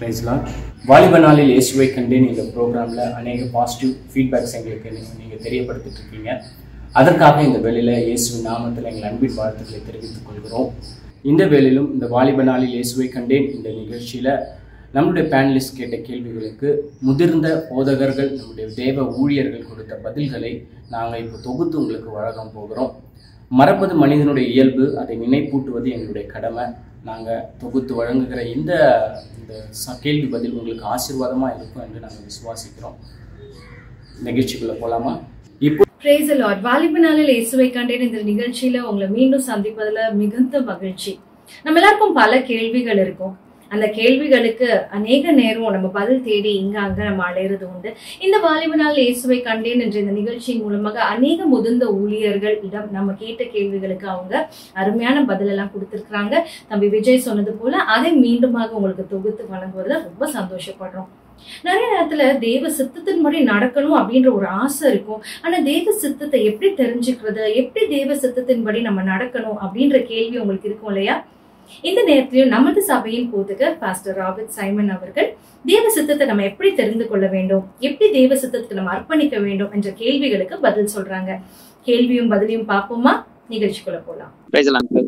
பிரைஸ்லாம் வாலிப நாளில் இயேசுவை கண்டேன் இந்த ப்ரோக்ராமில் அநேக பாசிட்டிவ் ஃபீட்பேக்ஸ் எங்களுக்கு நீங்கள் தெரியப்படுத்திட்டு இருக்கீங்க அதற்காக இந்த வேளையில் இயேசுவின் நாமத்தில் எங்கள் அன்பின் வாழ்த்துக்களை தெரிவித்துக் கொள்கிறோம் இந்த வேளையிலும் இந்த வாலிப நாளில் இயேசுவை கண்டேன் இந்த நிகழ்ச்சியில் நம்முடைய பேனலிஸ்ட் கேட்ட கேள்விகளுக்கு முதிர்ந்த போதகர்கள் நம்முடைய தேவ ஊழியர்கள் கொடுத்த பதில்களை நாங்கள் இப்போ தொகுத்து உங்களுக்கு வழங்க போகிறோம் மறப்பது மனிதனுடைய இயல்பு அதை நினைப்பூட்டுவது எங்களுடைய கடமை நாங்கள் தொகுத்து வழங்குகிற இந்த இந்த ச- கேள்வி பதில் உங்களுக்கு ஆசீர்வாதமாக இருக்கும் என்று நாங்கள் விசுவாசிக்கிறோம் நிகழ்ச்சிக்குள்ளே போகலாமா இப்போ பிரேஸ் லார்ட் வாலிப நாளில் இயேசுவை கண்டேன் இந்த நிகழ்ச்சியில உங்களை மீண்டும் சந்திப்பதுல மிகுந்த மகிழ்ச்சி நம்ம எல்லாருக்கும் பல கேள்விகள் இருக்கும் அந்த கேள்விகளுக்கு அநேக நேரம் நம்ம பதில் தேடி இங்க அங்க நம்ம அலையிறது உண்டு இந்த வாலிப நாள் இயேசுவை கண்டேன் என்ற இந்த நிகழ்ச்சியின் மூலமாக அநேக முதிர்ந்த ஊழியர்கள் இடம் நம்ம கேட்ட கேள்விகளுக்கு அவங்க அருமையான பதில் எல்லாம் கொடுத்திருக்கிறாங்க தம்பி விஜய் சொன்னது போல அதை மீண்டுமாக உங்களுக்கு தொகுத்து வழங்குவதில் ரொம்ப சந்தோஷப்படுறோம் நிறைய நேரத்துல தேவ சித்தத்தின்படி நடக்கணும் அப்படின்ற ஒரு ஆசை இருக்கும் ஆனா தேவ சித்தத்தை எப்படி தெரிஞ்சுக்கிறது எப்படி தேவ சித்தத்தின்படி நம்ம நடக்கணும் அப்படின்ற கேள்வி உங்களுக்கு இருக்கும் இல்லையா இந்த நேரத்திலும் நமது சபையின் போதுக பாஸ்டர் ராபர்ட் சைமன் அவர்கள் தேவ சித்தத்தை நம்ம எப்படி தெரிந்து கொள்ள வேண்டும் எப்படி தேவ சித்தத்துக்கு நம்ம அர்ப்பணிக்க வேண்டும் என்ற கேள்விகளுக்கு பதில் சொல்றாங்க கேள்வியும் பதிலையும் பார்ப்போமா நிகழ்ச்சிக்குள்ள போலாம் பிரைஸ் அங்கிள்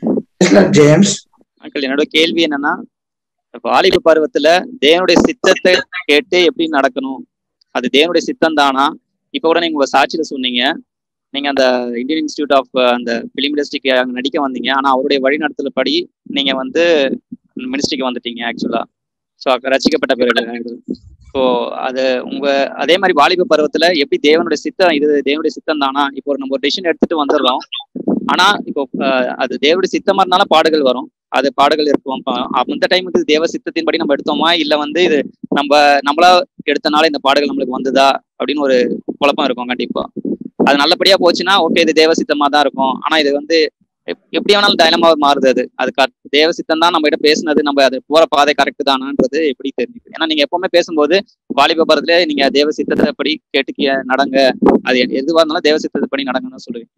ஜேம்ஸ் அங்கிள் என்னோட கேள்வி என்னன்னா வாலிப பருவத்துல தேவனுடைய சித்தத்தை கேட்டு எப்படி நடக்கணும் அது தேவனுடைய சித்தம் தானா இப்ப கூட நீங்க உங்க சாட்சியில சொன்னீங்க நீங்க அந்த இந்தியன் இன்ஸ்டியூட் ஆஃப் அந்த பிலிம் இண்டஸ்ட்ரிக்கு அங்க நடிக்க வந்தீங்க ஆனா அவருடைய வழிநடத்தல படி நீங்க வந்து மினிஸ்ட்ரிக்கு வந்துட்டீங்க ஆக்சுவலா ஸோ ரசிக்கப்பட்ட பிறகு ஸோ அது உங்க அதே மாதிரி வாலிப பருவத்துல எப்படி தேவனுடைய சித்தம் இது தேவனுடைய சித்தம் தானா இப்போ ஒரு நம்ம ஒரு டெசிஷன் எடுத்துட்டு வந்துடுறோம் ஆனா இப்போ அஹ், அது தேவனுடைய சித்தமா இருந்தாலும் பாடுகள் வரும் அது பாடுகள் இருக்கும் அப்ப அந்த டைமுக்கு தேவ சித்தத்தின்படி நம்ம எடுத்தோமா இல்ல வந்து இது நம்ம நம்மளா எடுத்தனால இந்த பாடுகள் நம்மளுக்கு வந்ததா அப்படின்னு ஒரு குழப்பம் இருக்கும் கண்டிப்பா அது நல்லபடியா போச்சுன்னா ஓகே இது தேவ சித்தமா தான் இருக்கும் ஆனா இது வந்து எப்- எப்படி வேணாலும் டைலமா மாறுது அது அது க- தேவ சித்தம் தான் நம்ம கிட்ட பேசுனது நம்ம அது போற பாதை கரெக்ட் தானான்றது எப்படி தெரிஞ்சுக்கும் ஏன்னா நீங்க எப்பவுமே பேசும்போது வாலிப பருவத்துல நீங்க தேவ சித்தத்தை படி கேட்டு கே- நடங்க அது எ- எதுவா இருந்தாலும் தேவ சித்தத்தை படி நடங்கன்னு சொல்லுவீங்க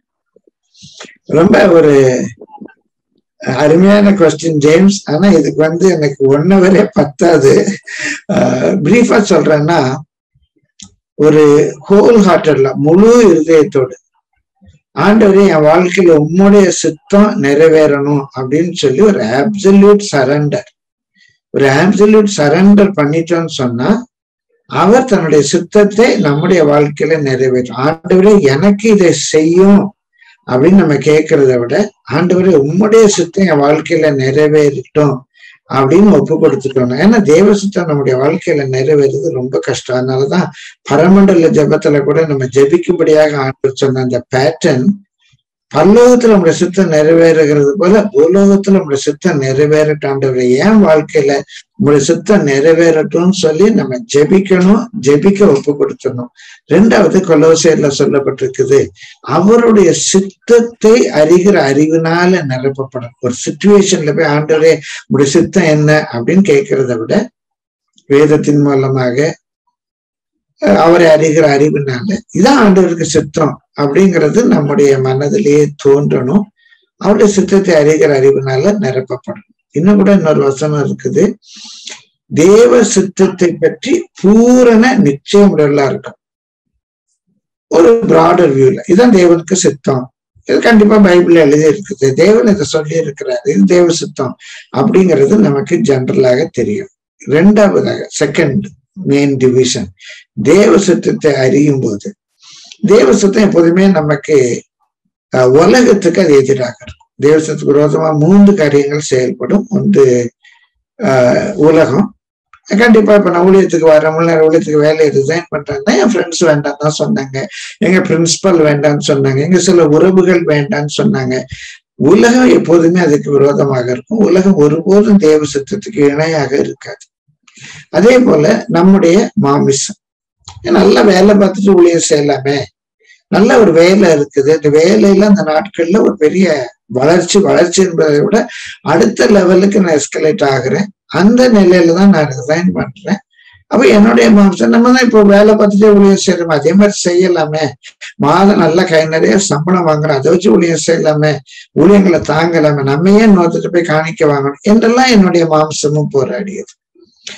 ரொம்ப ஒரு அருமையான கொஸ்டின் ஜேம்ஸ் ஆனா இதுக்கு வந்து எனக்கு ஒன்னு வரை பத்தாது பிரீஃபா சொல்றேன்னா ஒரு ஹோல் ஹார்ட்டட்ல முழு இருதயத்தோடு ஆண்டவரே என் வாழ்க்கையில உம்முடைய சித்தம் நிறைவேறணும் அப்படின்னு சொல்லி ஒரு ஆப்சல்யூட் சரண்டர் ஒரு ஆப்சல்யூட் சரண்டர் பண்ணிட்டோம்னு சொன்னா அவர் தன்னுடைய சித்தத்தை நம்முடைய வாழ்க்கையில நிறைவேற்றும் ஆண்டவரே எனக்கு இதை செய்யும் அப்படின்னு நம்ம கேட்கறத விட ஆண்டவரே உம்முடைய சித்தம் என் வாழ்க்கையில நிறைவேறட்டும் அப்படின்னு ஒப்பு கொடுத்துட்டோம் ஏன்னா தேவ சித்தம் நம்முடைய வாழ்க்கையில நிறைவேறது ரொம்ப கஷ்டம் அதனாலதான் பரமண்டல ஜெபத்துல கூட நம்ம ஜெபிக்கும்படியாக ஆண்டவர் சொன்ன அந்த பேட்டர்ன் பரலோகத்துல நம்முடைய சித்தம் நிறைவேறுகிறது போல பூலோகத்துல நம்முடைய சித்தம் நிறைவேறட்டும் ஆண்டவரே என் வாழ்க்கையில நம்முடைய சித்தம் நிறைவேறட்டும்னு சொல்லி நம்ம ஜெபிக்கணும் ஜெபிக்க ஒப்பு கொடுத்துடணும் ரெண்டாவது கொலோசையில சொல்லப்பட்டிருக்குது அவருடைய சித்தத்தை அறிகிற அறிவினால நிரப்பப்படும் ஒரு சுச்சுவேஷன்ல போய் ஆண்டவரே உடைய சித்தம் என்ன அப்படின்னு கேட்கறத விட வேதத்தின் மூலமாக அஹ், அவரை அறிகிற அறிவினால இதான் ஆண்டவருக்கு சித்தம் அப்படிங்கிறது நம்முடைய மனதிலேயே தோன்றணும் அவருடைய சித்தத்தை அறிகிற அறிவினால நிரப்பப்படும் இன்னும் கூட இன்னொரு வசனம் இருக்குது தேவ சித்தத்தை பற்றி பூரண நிச்சயம் உடலா இருக்கும் ஒரு பிராடர் வியூல இதான் தேவனுக்கு சித்தம் இது கண்டிப்பா பைபிள்ல எழுதி இருக்குது தேவன் இதை சொல்லி இருக்கிறாரு இது தேவ சித்தம் அப்படிங்கிறது நமக்கு ஜெனரலாக தெரியும் ரெண்டாவதாக செகண்ட் மெயின் டிவிஷன் தேவ சித்தத்தை அறியும் போது தேவ சித்தம் எப்போதுமே நமக்கு அஹ், உலகத்துக்கு அது எதிராக இருக்கும் தேவ சித்தத்துக்கு விரோதமா மூன்று காரியங்கள் செயல்படும் ஒன்று அஹ், உலகம் கண்டிப்பா இப்ப நான் ஊழியத்துக்கு வரேன் முழு நேர ஊழியத்துக்கு வேலையை ரிசைன் பண்றேன்னா என் ஃப்ரெண்ட்ஸ் வேண்டாம் தான் சொன்னாங்க எங்க பிரின்சிபல் வேண்டாம்னு சொன்னாங்க எங்க சில உறவுகள் வேண்டாம்னு சொன்னாங்க உலகம் எப்போதுமே அதுக்கு விரோதமாக இருக்கும் உலகம் ஒருபோதும் தேவ சித்தத்துக்கு இணையாக இருக்காது அதே போல நம்முடைய மாமிசம் நல்ல வேலை பார்த்துட்டு ஊழியம் செய்யலாமே நல்ல ஒரு வேலை இருக்குது இந்த வேலையில அந்த நாட்கள்ல ஒரு பெரிய வளர்ச்சி வளர்ச்சி என்பதை விட அடுத்த லெவலுக்கு நான் எஸ்கலேட் ஆகுறேன் அந்த நிலையில தான் நான் ரிசைன் பண்றேன் அப்ப என்னுடைய மாம்சம் நம்ம தான் இப்போ வேலை பார்த்துட்டே ஊழியம் செய்யறோம் அதே மாதிரி செய்யலாமே மாதம் நல்லா கை நிறைய சம்பளம் வாங்குறோம் அதை வச்சு ஊழியம் செய்யலாமே ஊழியங்களை தாங்கலாமே நம்ம ஏன் நோத்துட்டு போய் காணிக்க வாங்கணும் என்றெல்லாம் என்னுடைய மாம்சமும் போராடியது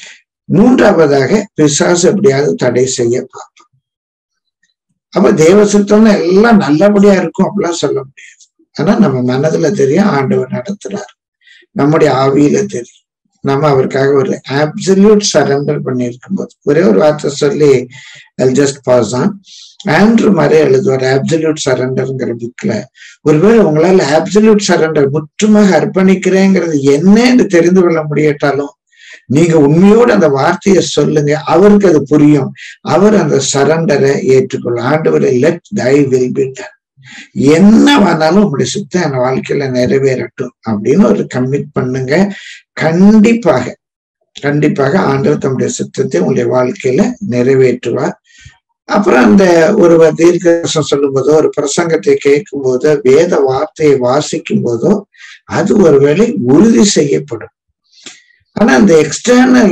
மூன்றாவதாக பிசாசு எப்படியாவது தடை செய்ய பார்ப்பான் அப்ப தேவ சித்தம்னா எல்லாம் நல்லபடியா இருக்கும் அப்படிலாம் சொல்ல முடியாது ஆனா நம்ம மனதுல தெரியும் ஆண்டவர் நடத்துறாரு நம்முடைய ஆவியில தெரியும் நம்ம அவருக்காக ஒரு ஆப்சல்யூட் சரண்டர் பண்ணியிருக்கும் போது ஒரே ஒரு வார்த்தை சொல்லி ஜஸ்ட் பாஸ் ஆன் ஆண்ட்ரு மாதிரி எழுதுவார் ஆப்சல்யூட் சரண்டர்ங்கிற புக்ல ஒருவேளை உங்களால ஆப்சல்யூட் சரண்டர் முற்றுமாக அர்ப்பணிக்கிறேங்கிறது என்னன்னு தெரிந்து கொள்ள முடியட்டாலும் நீங்க உண்மையோடு அந்த வார்த்தையை சொல்லுங்க அவருக்கு அது புரியும் அவர் அந்த சரண்டரை ஏற்றுக்கொள்ள ஆண்டவரை let thy will be done என்ன வேணாலும் உங்களுடைய சுத்தம் என் வாழ்க்கையில நிறைவேறட்டும் அப்படின்னு ஒரு கமிட் பண்ணுங்க கண்டிப்பாக கண்டிப்பாக ஆண்டவர் தம்முடைய சித்தத்தை உங்களுடைய வாழ்க்கையில நிறைவேற்றுவார் அப்புறம் அந்த ஒரு தீர்க்கதர்சனம் சொல்லும் போதோ ஒரு பிரசங்கத்தை கேட்கும் போதோ வேத வார்த்தையை வாசிக்கும் போதோ அது ஒருவேளை உறுதி செய்யப்படும் ஆனா அந்த எக்ஸ்டர்னல்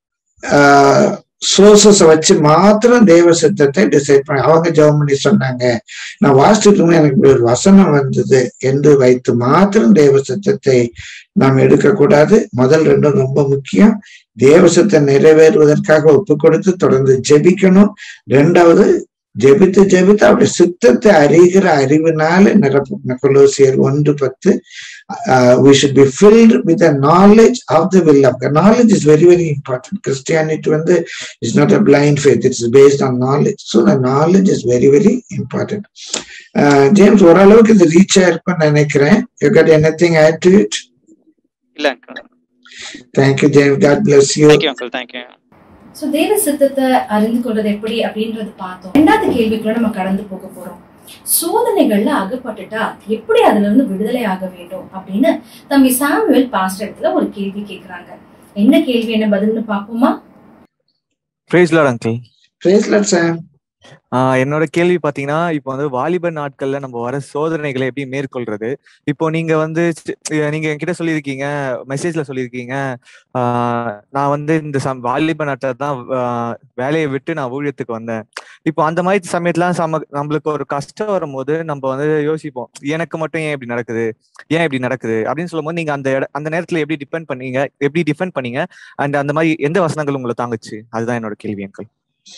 சோர்சஸ வச்சு மாத்திரம் தேவ சித்தத்தை டிசைட் பண்ண அவங்க ஜெபம் பண்ணி சொன்னாங்க நான் வாசிச்சுட்டு எனக்கு இப்படி ஒரு வசனம் வந்தது என்று வைத்து மாத்திரம் தேவ சித்தத்தை நாம் எடுக்கக்கூடாது முதல் ரெண்டும் ரொம்ப முக்கியம் தேவசத்தை நிறைவேறுவதற்காக ஒப்பு கொடுத்து தொடர்ந்து ஜெபிக்கணும் ரெண்டாவது ஜெபித்து ஜெபித்து அவருடைய சித்தத்தை அறிகிற அறிவினால நிரப்ப கொலோசியர் ஒன்று பத்து we should be filled with a knowledge of the will of the knowledge is very very important Christianity வந்து is not a blind faith it's based on knowledge so the knowledge is very very important James ஓரளவுக்கு இது reach ஆயிருக்கும்னு நினைக்கிறேன் you got எனி add to it இட் இல்ல uncle thank you James God bless you thank you uncle thank you so தேவ சித்தத்தை அறிந்து கொள்வது எப்படி அப்படின்றது பார்த்தோம் ரெண்டாவது கேள்விக்குள்ள நம்ம கடந்து போக போறோம் சோதனைகள்ல அகப்பட்டுட்டா எப்படி அதுல இருந்து விடுதலை ஆக வேண்டும் அப்படின்னு தம்பி சாமுவேல் பாஸ்டர் இடத்துல ஒரு கேள்வி கேக்குறாங்க என்ன கேள்வி என்ன பதில்னு பாப்போமா praise Lord uncle praise Lord Sam ah என்னோட கேள்வி பாத்தீங்கன்னா இப்போ வந்து வாலிப நாட்கள்ல நம்ம வர சோதனைகளை எப்படி மேற்கொள்றது இப்போ நீங்க வந்து சி- அஹ் நீங்க என்கிட்ட சொல்லியிருக்கீங்க மெசேஜ்ல சொல்லியிருக்கீங்க ஆஹ் நான் வந்து இந்த சம் வாலிப நாட்டில தான் ஆஹ் வேலையை விட்டு நான் ஊழியத்துக்கு வந்தேன் இப்போ அந்த மாதிரி சமயத்துல சம நம்மளுக்கு ஒரு கஷ்டம் வரும்போது நம்ம வந்து யோசிப்போம் எனக்கு மட்டும் ஏன் இப்படி நடக்குது ஏன் இப்படி நடக்குது அப்படின்னு சொல்லும்போது நீங்க அந்த இட- அந்த நேரத்துல எப்படி டிபெண்ட் பண்ணீங்க எப்படி டிஃபெண்ட் பண்ணீங்க அண்ட் அந்த மாதிரி எந்த வசனங்கள் உங்களை தாங்குச்சு அதுதான் என்னோட கேள்வி uncle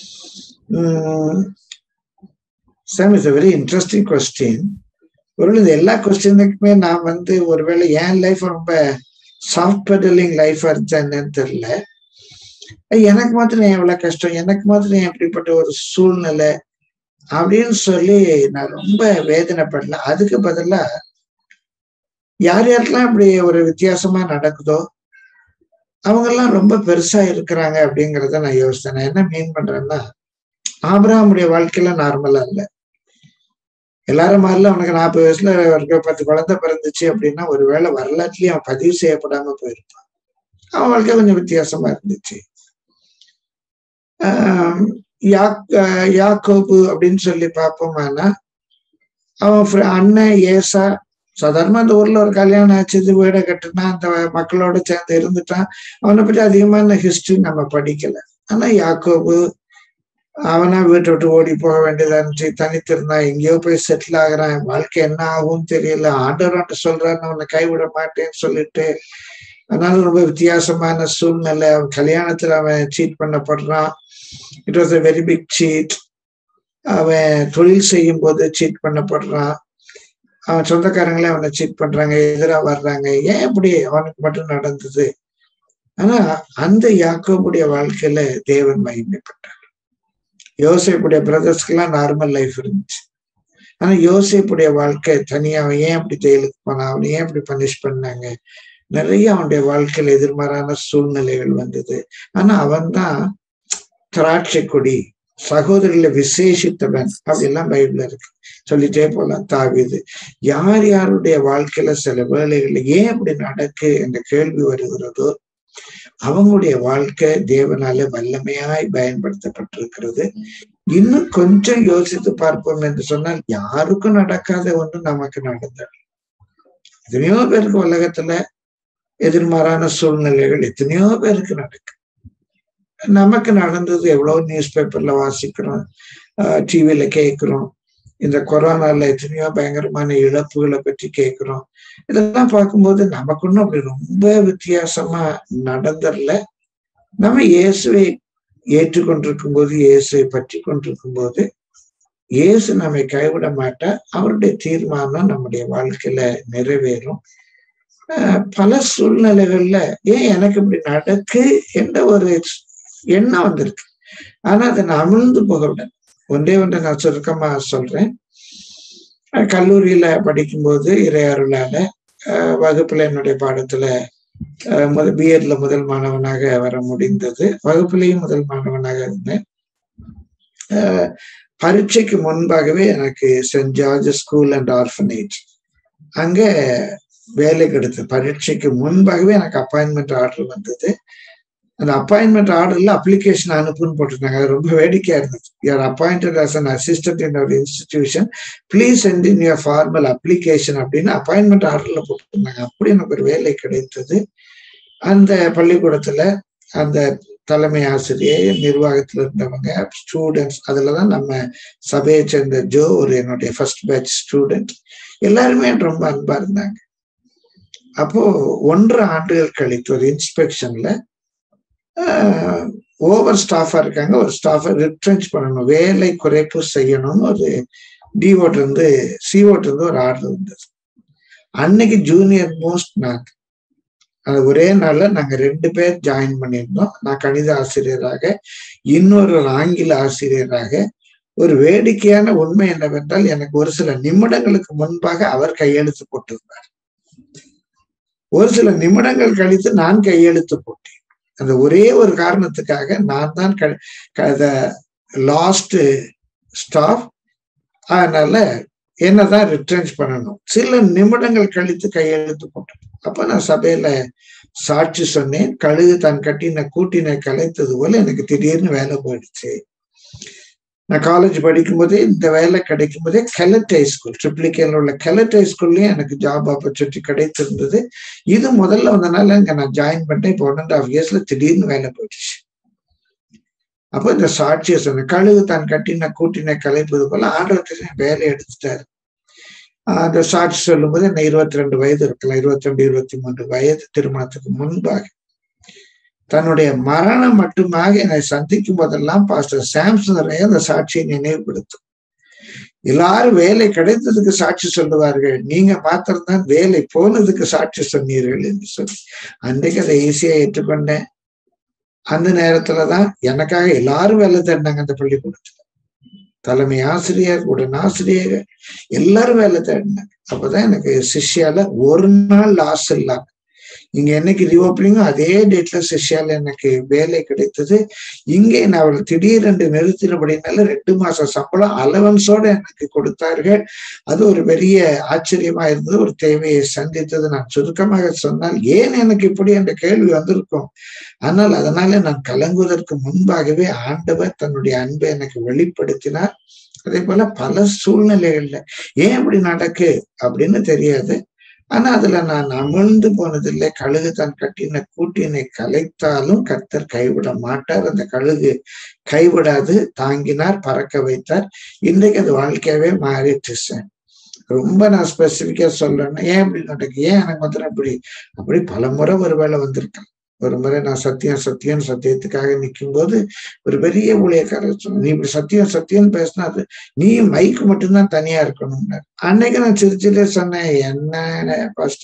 Sam is a very interesting question ஒருவேளை இந்த எல்லா கொஸ்டினுக்குமே நான் வந்து ஒருவேளை என் லைஃப் ரொம்ப சாஃப்ட் பெடலிங் லைஃப் இருந்துச்சா என்னன்னு தெரியல ஐய், எனக்கு மாத்திரம் ஏன் இவ்வளவு கஷ்டம் எனக்கு மாத்திரம் ஏன் இப்படிப்பட்ட ஒரு சூழ்நிலை அப்படின்னு சொல்லி நான் ரொம்ப வேதனைப்படல அதுக்கு பதிலா யார் யாருக்கெல்லாம் இப்படி ஒரு வித்தியாசமா நடக்குதோ அவங்க எல்லாம் ரொம்ப பெருசா இருக்கிறாங்க அப்படிங்கறத நான் யோசித்தேன் நான் என்ன மீன் பண்றேன்னா ஆபிரகாமுடைய வாழ்க்கையில நார்மலா இல்ல எல்லாரும் மாதிரில அவனுக்கு நாற்பது வயசுல ஒரு பத்து குழந்தை பிறந்துச்சு அப்படின்னா ஒருவேளை வரலாற்றுலயும் அவன் பதிவு செய்யப்படாம போயிருப்பான் அவன் வாழ்க்கை கொஞ்சம் வித்தியாசமா இருந்துச்சு ஆஹ் யாக் ஆஹ் யாக்கோபு அப்படின்னு சொல்லி பார்ப்போமானா அவன் fri- அண்ணன் ஏசா சாதாரணமா அந்த ஊர்ல ஒரு கல்யாணம் ஆச்சு வீடை கட்டுனா அந்த மக்களோட சேர்ந்து இருந்துட்டான் அவனை பற்றி அதிகமான ஹிஸ்டரி நம்ம படிக்கல ஆனா யாக்கோபு அவனா வீட்டை விட்டு ஓடி போக வேண்டியதா இருந்துச்சு தனித்திருந்தான் எங்கேயோ போய் செட்டில் ஆகுறான் வாழ்க்கை என்ன ஆகும்னு தெரியல ஆண்டவர்கிட்ட சொல்றாரு நான் உன்னை கைவிட மாட்டேன்னு சொல்லிட்டு அதனால ரொம்ப வித்தியாசமான சூழ்நிலை அவன் கல்யாணத்துல அவன் சீட் பண்ணப்படுறான் it was a very big cheat அவன் தொழில் செய்யும் போது சீட் பண்ணப்படுறான் அவன் சொந்தக்காரங்களே அவனை சீட் பண்றாங்க எதிராக வர்றாங்க ஏன் இப்படி அவனுக்கு மட்டும் நடந்தது ஆனா அந்த யாக்கோபுடைய வாழ்க்கையில தேவன் மகிமைப்பட்டார் யோசேப்புடைய பிரதர்ஸ்க்கெல்லாம் நார்மல் லைஃப் இருந்துச்சு ஆனா யோசேப்புடைய வாழ்க்கை தனியா அவன் ஏன் அப்படி ஜெயிலுக்கு போனான் அவனை ஏன் இப்படி பனிஷ் பண்ணாங்க நிறைய அவனுடைய வாழ்க்கையில எதிர்மாறான சூழ்நிலைகள் வந்தது ஆனா அவன் தான் திராட்சை கொடி சகோதரில விசேஷித்தவன் அப்படிலாம் பைபிள்ல இருக்கு சொல்லிட்டே போலாம் தாவிது யார் யாருடைய வாழ்க்கையில சில வேலைகள்ல ஏன் அப்படி நடக்கு என்ற கேள்வி வருகிறதோ அவங்களுடைய வாழ்க்கை தேவனால வல்லமையாய் பயன்படுத்தப்பட்டிருக்கிறது இன்னும் கொஞ்சம் யோசித்து பார்ப்போம் என்று சொன்னால் யாருக்கும் நடக்காத ஒன்று நமக்கு நடந்தது எத்தனையோ பேருக்கு உலகத்துல எதிர்மாறான சூழ்நிலைகள் எத்தனையோ பேருக்கு நடக்கு நமக்கு நடந்தது எவ்வளவு நியூஸ் பேப்பர்ல வாசிக்கிறோம் டிவியில கேட்கிறோம் இந்த கொரோனால எத்தனையோ பயங்கரமான இழப்புகளை பற்றி கேட்கிறோம் இதெல்லாம் பார்க்கும்போது நமக்கு ஒன்றும் அப்படி ரொம்ப வித்தியாசமா நடந்துடல நம்ம இயேசுவை ஏற்றுக்கொண்டிருக்கும் போது இயேசுவை பற்றி கொண்டிருக்கும் போது இயேசு நம்மை கைவிட மாட்டார் அவருடைய தீர்மானம் நம்முடைய வாழ்க்கையில நிறைவேறும் ஆஹ் பல சூழ்நிலைகள்ல ஏன் எனக்கு இப்படி நடக்கு என்ற ஒரு எண்ணம் வந்திருக்கு ஆனா அதை நான் அமிழ்ந்து போகவில்லை ஒன்றே ஒன்றை நான் சுருக்கமா சொல்றேன் அஹ் கல்லூரியில படிக்கும்போது இறையருளால ஆஹ் வகுப்புல என்னுடைய பாடத்துல ஆஹ் முத பிஎட்ல முதல் மாணவனாக வர முடிந்தது வகுப்புலையும் முதல் மாணவனாக இருந்தேன் ஆஹ் பரீட்சைக்கு முன்பாகவே எனக்கு Saint George school and orphanage அங்க வேலை கிடைத்தது பரீட்சைக்கு முன்பாகவே எனக்கு அப்பாயின்மெண்ட் ஆர்டர் வந்தது அந்த அப்பாயின்மெண்ட் ஆர்டர்ல அப்ளிகேஷன் அனுப்புன்னு போட்டிருந்தாங்க அது ரொம்ப வேடிக்கையா இருந்துச்சு you are appointed as an assistant in our institution please send in your formal application அப்படின்னு அப்பாயின்மெண்ட் ஆர்டர்ல போட்டிருந்தாங்க அப்படி எனக்கு ஒரு வேலை கிடைத்தது அந்த பள்ளிக்கூடத்துல அந்த தலைமை ஆசிரியர் நிர்வாகத்துல இருந்தவங்க ஸ்டூடெண்ட்ஸ் அதுலதான் நம்ம சபையை சேர்ந்த ஜோ ஒரு என்னுடைய ஃபர்ஸ்ட் பேட்ச் ஸ்டூடெண்ட் எல்லாருமே ரொம்ப அன்பா இருந்தாங்க அப்போ ஒன்றரை ஆண்டுகள் கழித்து ஒரு இன்ஸ்பெக்ஷன்ல ஓவர் ஸ்டாஃபா இருக்காங்க ஒரு ஸ்டாஃபை ரிட்ரென்ச் பண்ணணும் வேலை குறைப்பு செய்யணும்னு ஒரு டிஓட் இருந்து சிஓட் இருந்து ஒரு ஆர்டர் இருந்தது அன்னைக்கு ஜூனியர் மோஸ்ட் நாங்க அது ஒரே நாள்ல நாங்க ரெண்டு பேர் ஜாயின் பண்ணியிருந்தோம் நான் கணித ஆசிரியராக இன்னொரு ஆங்கில ஆசிரியராக ஒரு வேடிக்கையான உண்மை என்னவென்றால் எனக்கு ஒரு சில நிமிடங்களுக்கு முன்பாக அவர் கையெழுத்து போட்டிருந்தார் ஒரு சில நிமிடங்கள் கழித்து நான் கையெழுத்து போட்டேன் அந்த ஒரே ஒரு காரணத்துக்காக நான் தான் லாஸ்ட் ஸ்டாஃப் அதனால என்னதான் ரிட்டர்ன்ஸ் பண்ணணும் சில நிமிடங்கள் கழித்து கையெழுத்து போட்டேன் அப்ப நான் சபையில சாட்சி சொன்னேன் கழுகு தான் கட்டின கூட்டினை கலைத்தது போல எனக்கு திடீர்னு வேலை போயிடுச்சு நான் காலேஜ் படிக்கும் போதே இந்த வேலை கிடைக்கும் போதே கெலட் ஹை ஸ்கூல் ட்ரிப்ளிகேல உள்ள கெலட் ஹை ஸ்கூல்லயும் எனக்கு ஜாப் ஆப்பர்ச்சுனிட்டி கிடைத்திருந்தது இது முதல்ல வந்தனால இங்க நான் ஜாயின் பண்ணிட்டேன் இப்போ ஒன் அண்ட் ஆஃப் இயர்ஸ்ல திடீர்னு வேலை போயிடுச்சு அப்போ இந்த சாட்சியை சொன்ன கழுகு தான் கட்டின கூட்டின கலைப்பது போல ஆண்டவத்தின் வேலை எடுத்துட்டாரு அந்த சாட்சி சொல்லும் போது என்ன இருபத்தி ரெண்டு வயது இருக்கலாம் இருபத்தி ரெண்டு இருபத்தி மூன்று வயது திருமணத்துக்கு முன்பாக தன்னுடைய மரணம் மட்டுமாக என்னை சந்திக்கும் போதெல்லாம் பாஸ்டர் சாம்சனரை அந்த சாட்சியை நினைவுபடுத்தும் எல்லாரும் வேலை கிடைத்ததுக்கு சாட்சி சொல்லுவார்கள் நீங்க மாத்திரம்தான் வேலை போனதுக்கு சாட்சி சொன்னீர்கள் என்று சொல்லி அன்றைக்கு அதை ஈஸியா ஏற்றுக்கொண்டேன் அந்த நேரத்துலதான் எனக்காக எல்லாரும் வேலை தேடினாங்க அந்த பள்ளிக்கூடத்துல தலைமை ஆசிரியர் உடன் ஆசிரியர் எல்லாரும் வேலை தேடினாங்க அப்பதான் எனக்கு சிஷ்யால ஒரு நாள் லாஸ் இல்லாம இங்க என்னைக்கு ரீஓப்பனிங்கோ அதே டேட்ல சிஷ்யால எனக்கு வேலை கிடைத்தது இங்கே நான் அவள் திடீரென்று நிறுத்தினபடினால ரெண்டு மாசம் சம்பளம் அலவன்ஸோட எனக்கு கொடுத்தார்கள் அது ஒரு பெரிய ஆச்சரியமா இருந்தது ஒரு தேவையை சந்தித்தது நான் சுருக்கமாக சொன்னால் ஏன் எனக்கு இப்படி என்ற கேள்வி வந்திருக்கும் ஆனால் அதனால நான் கலங்குவதற்கு முன்பாகவே ஆண்டவர் தன்னுடைய அன்பை எனக்கு வெளிப்படுத்தினார் அதே போல பல சூழ்நிலைகள்ல ஏன் இப்படி நடக்கு அப்படின்னு தெரியாது ஆனா அதுல நான் அமிழ்ந்து போனதில்லை கழுகு தான் கட்டின கூட்டினை கலைத்தாலும் கர்த்தர் கைவிட மாட்டார் அந்த கழுகு கைவிடாது தாங்கினார் பறக்க வைத்தார் இன்றைக்கு அது வாழ்க்கையாவே மாறிட்டு சார் ரொம்ப நான் ஸ்பெசிபிக்கா சொல்றேன்னா ஏன் அப்படி நடக்கு ஏன் எனக்கு வந்து அப்படி அப்படி பல முறை ஒரு வேலை வந்திருக்கேன் ஒரு முறை நான் சத்தியம் சத்தியம் சத்தியத்துக்காக நிற்கும் போது ஒரு பெரிய ஊழியக்காரர் சொன்ன நீ இப்படி சத்தியம் சத்தியம் பேசினா அது நீ மைக்கு மட்டும்தான் தனியா இருக்கணும்னாரு அன்னைக்கு நான் சிரிச்சுட்டே சொன்னேன் என்ன ஃபர்ஸ்ட்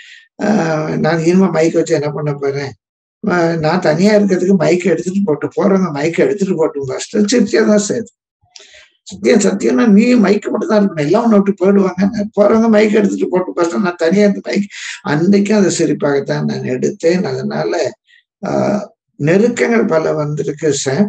நான் இனிமே மைக் வச்சு என்ன பண்ண போறேன் நான் தனியா இருக்கிறதுக்கு மைக் எடுத்துட்டு போட்டு போறவங்க மைக் எடுத்துட்டு போட்டும் ஃபர்ஸ்ட் சிரிச்சே தான் செய்யுது சத்தியம் சத்தியம்னா நீ மைக்கு மட்டும் தான் இருக்கணும் எல்லாம் ஒன்று விட்டு போயிடுவாங்க போறவங்க மைக் எடுத்துட்டு போட்டு பார்த்தா நான் தனியா இருந்து மைக் அன்னைக்கும் அதை சிரிப்பாகத்தான் நான் எடுத்தேன் அதனால ஆஹ் நெருக்கங்கள் பல வந்திருக்கு சார்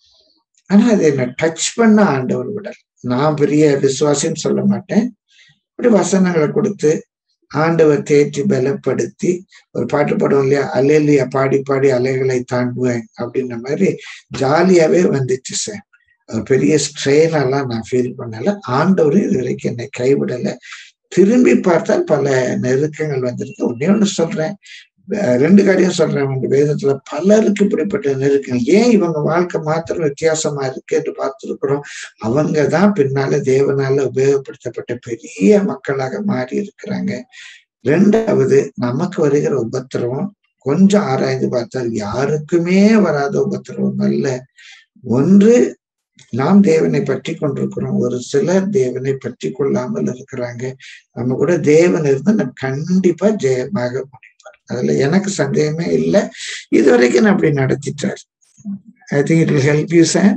ஆனா அதை என்ன டச் பண்ண ஆண்டவர் விடல் நான் பெரிய விசுவாசின்னு சொல்ல மாட்டேன் இப்படி வசனங்களை கொடுத்து ஆண்டவர் தேற்றி பலப்படுத்தி ஒரு பாட்டு பாடுவோம் இல்லையா அலையிலையா பாடி பாடி அலைகளை தாண்டுவேன் அப்படின்ற மாதிரி ஜாலியாவே வந்துச்சு சார் பெரிய ஸ்ட்ரெயினெல்லாம் நான் ஃபீல் பண்ணல ஆண்டவரும் இது வரைக்கும் என்னை கைவிடல திரும்பி பார்த்தால் பல நெருக்கங்கள் வந்திருக்கு ஒன்னே ஒண்ணு சொல்றேன் ரெண்டு காரியம் சொல்றேன் உங்க வேதத்துல பலருக்கு இப்படிப்பட்ட நெருக்கங்கள் ஏன் இவங்க வாழ்க்கை மாத்திரம் வித்தியாசமா இருக்குன்னு பார்த்திருக்கிறோம் அவங்க தான் பின்னால தேவனால உபயோகப்படுத்தப்பட்ட பெரிய மக்களாக மாறி இருக்கிறாங்க ரெண்டாவது நமக்கு வருகிற உபத்திரவம் கொஞ்சம் ஆராய்ந்து பார்த்தால் யாருக்குமே வராத உபத்திரவம் அல்ல ஒன்று நாம் தேவனை பற்றி கொண்டிருக்கிறோம் ஒரு சிலர் தேவனை பற்றி கொள்ளாமல் இருக்கிறாங்க நம்ம கூட தேவன் இருந்தா நம்ம கண்டிப்பா ஜெயமாக முடிப்பார் அதுல எனக்கு சந்தேகமே இல்லை இதுவரைக்கும் நான் அப்படி நடத்திட்டார் I think it will help you sir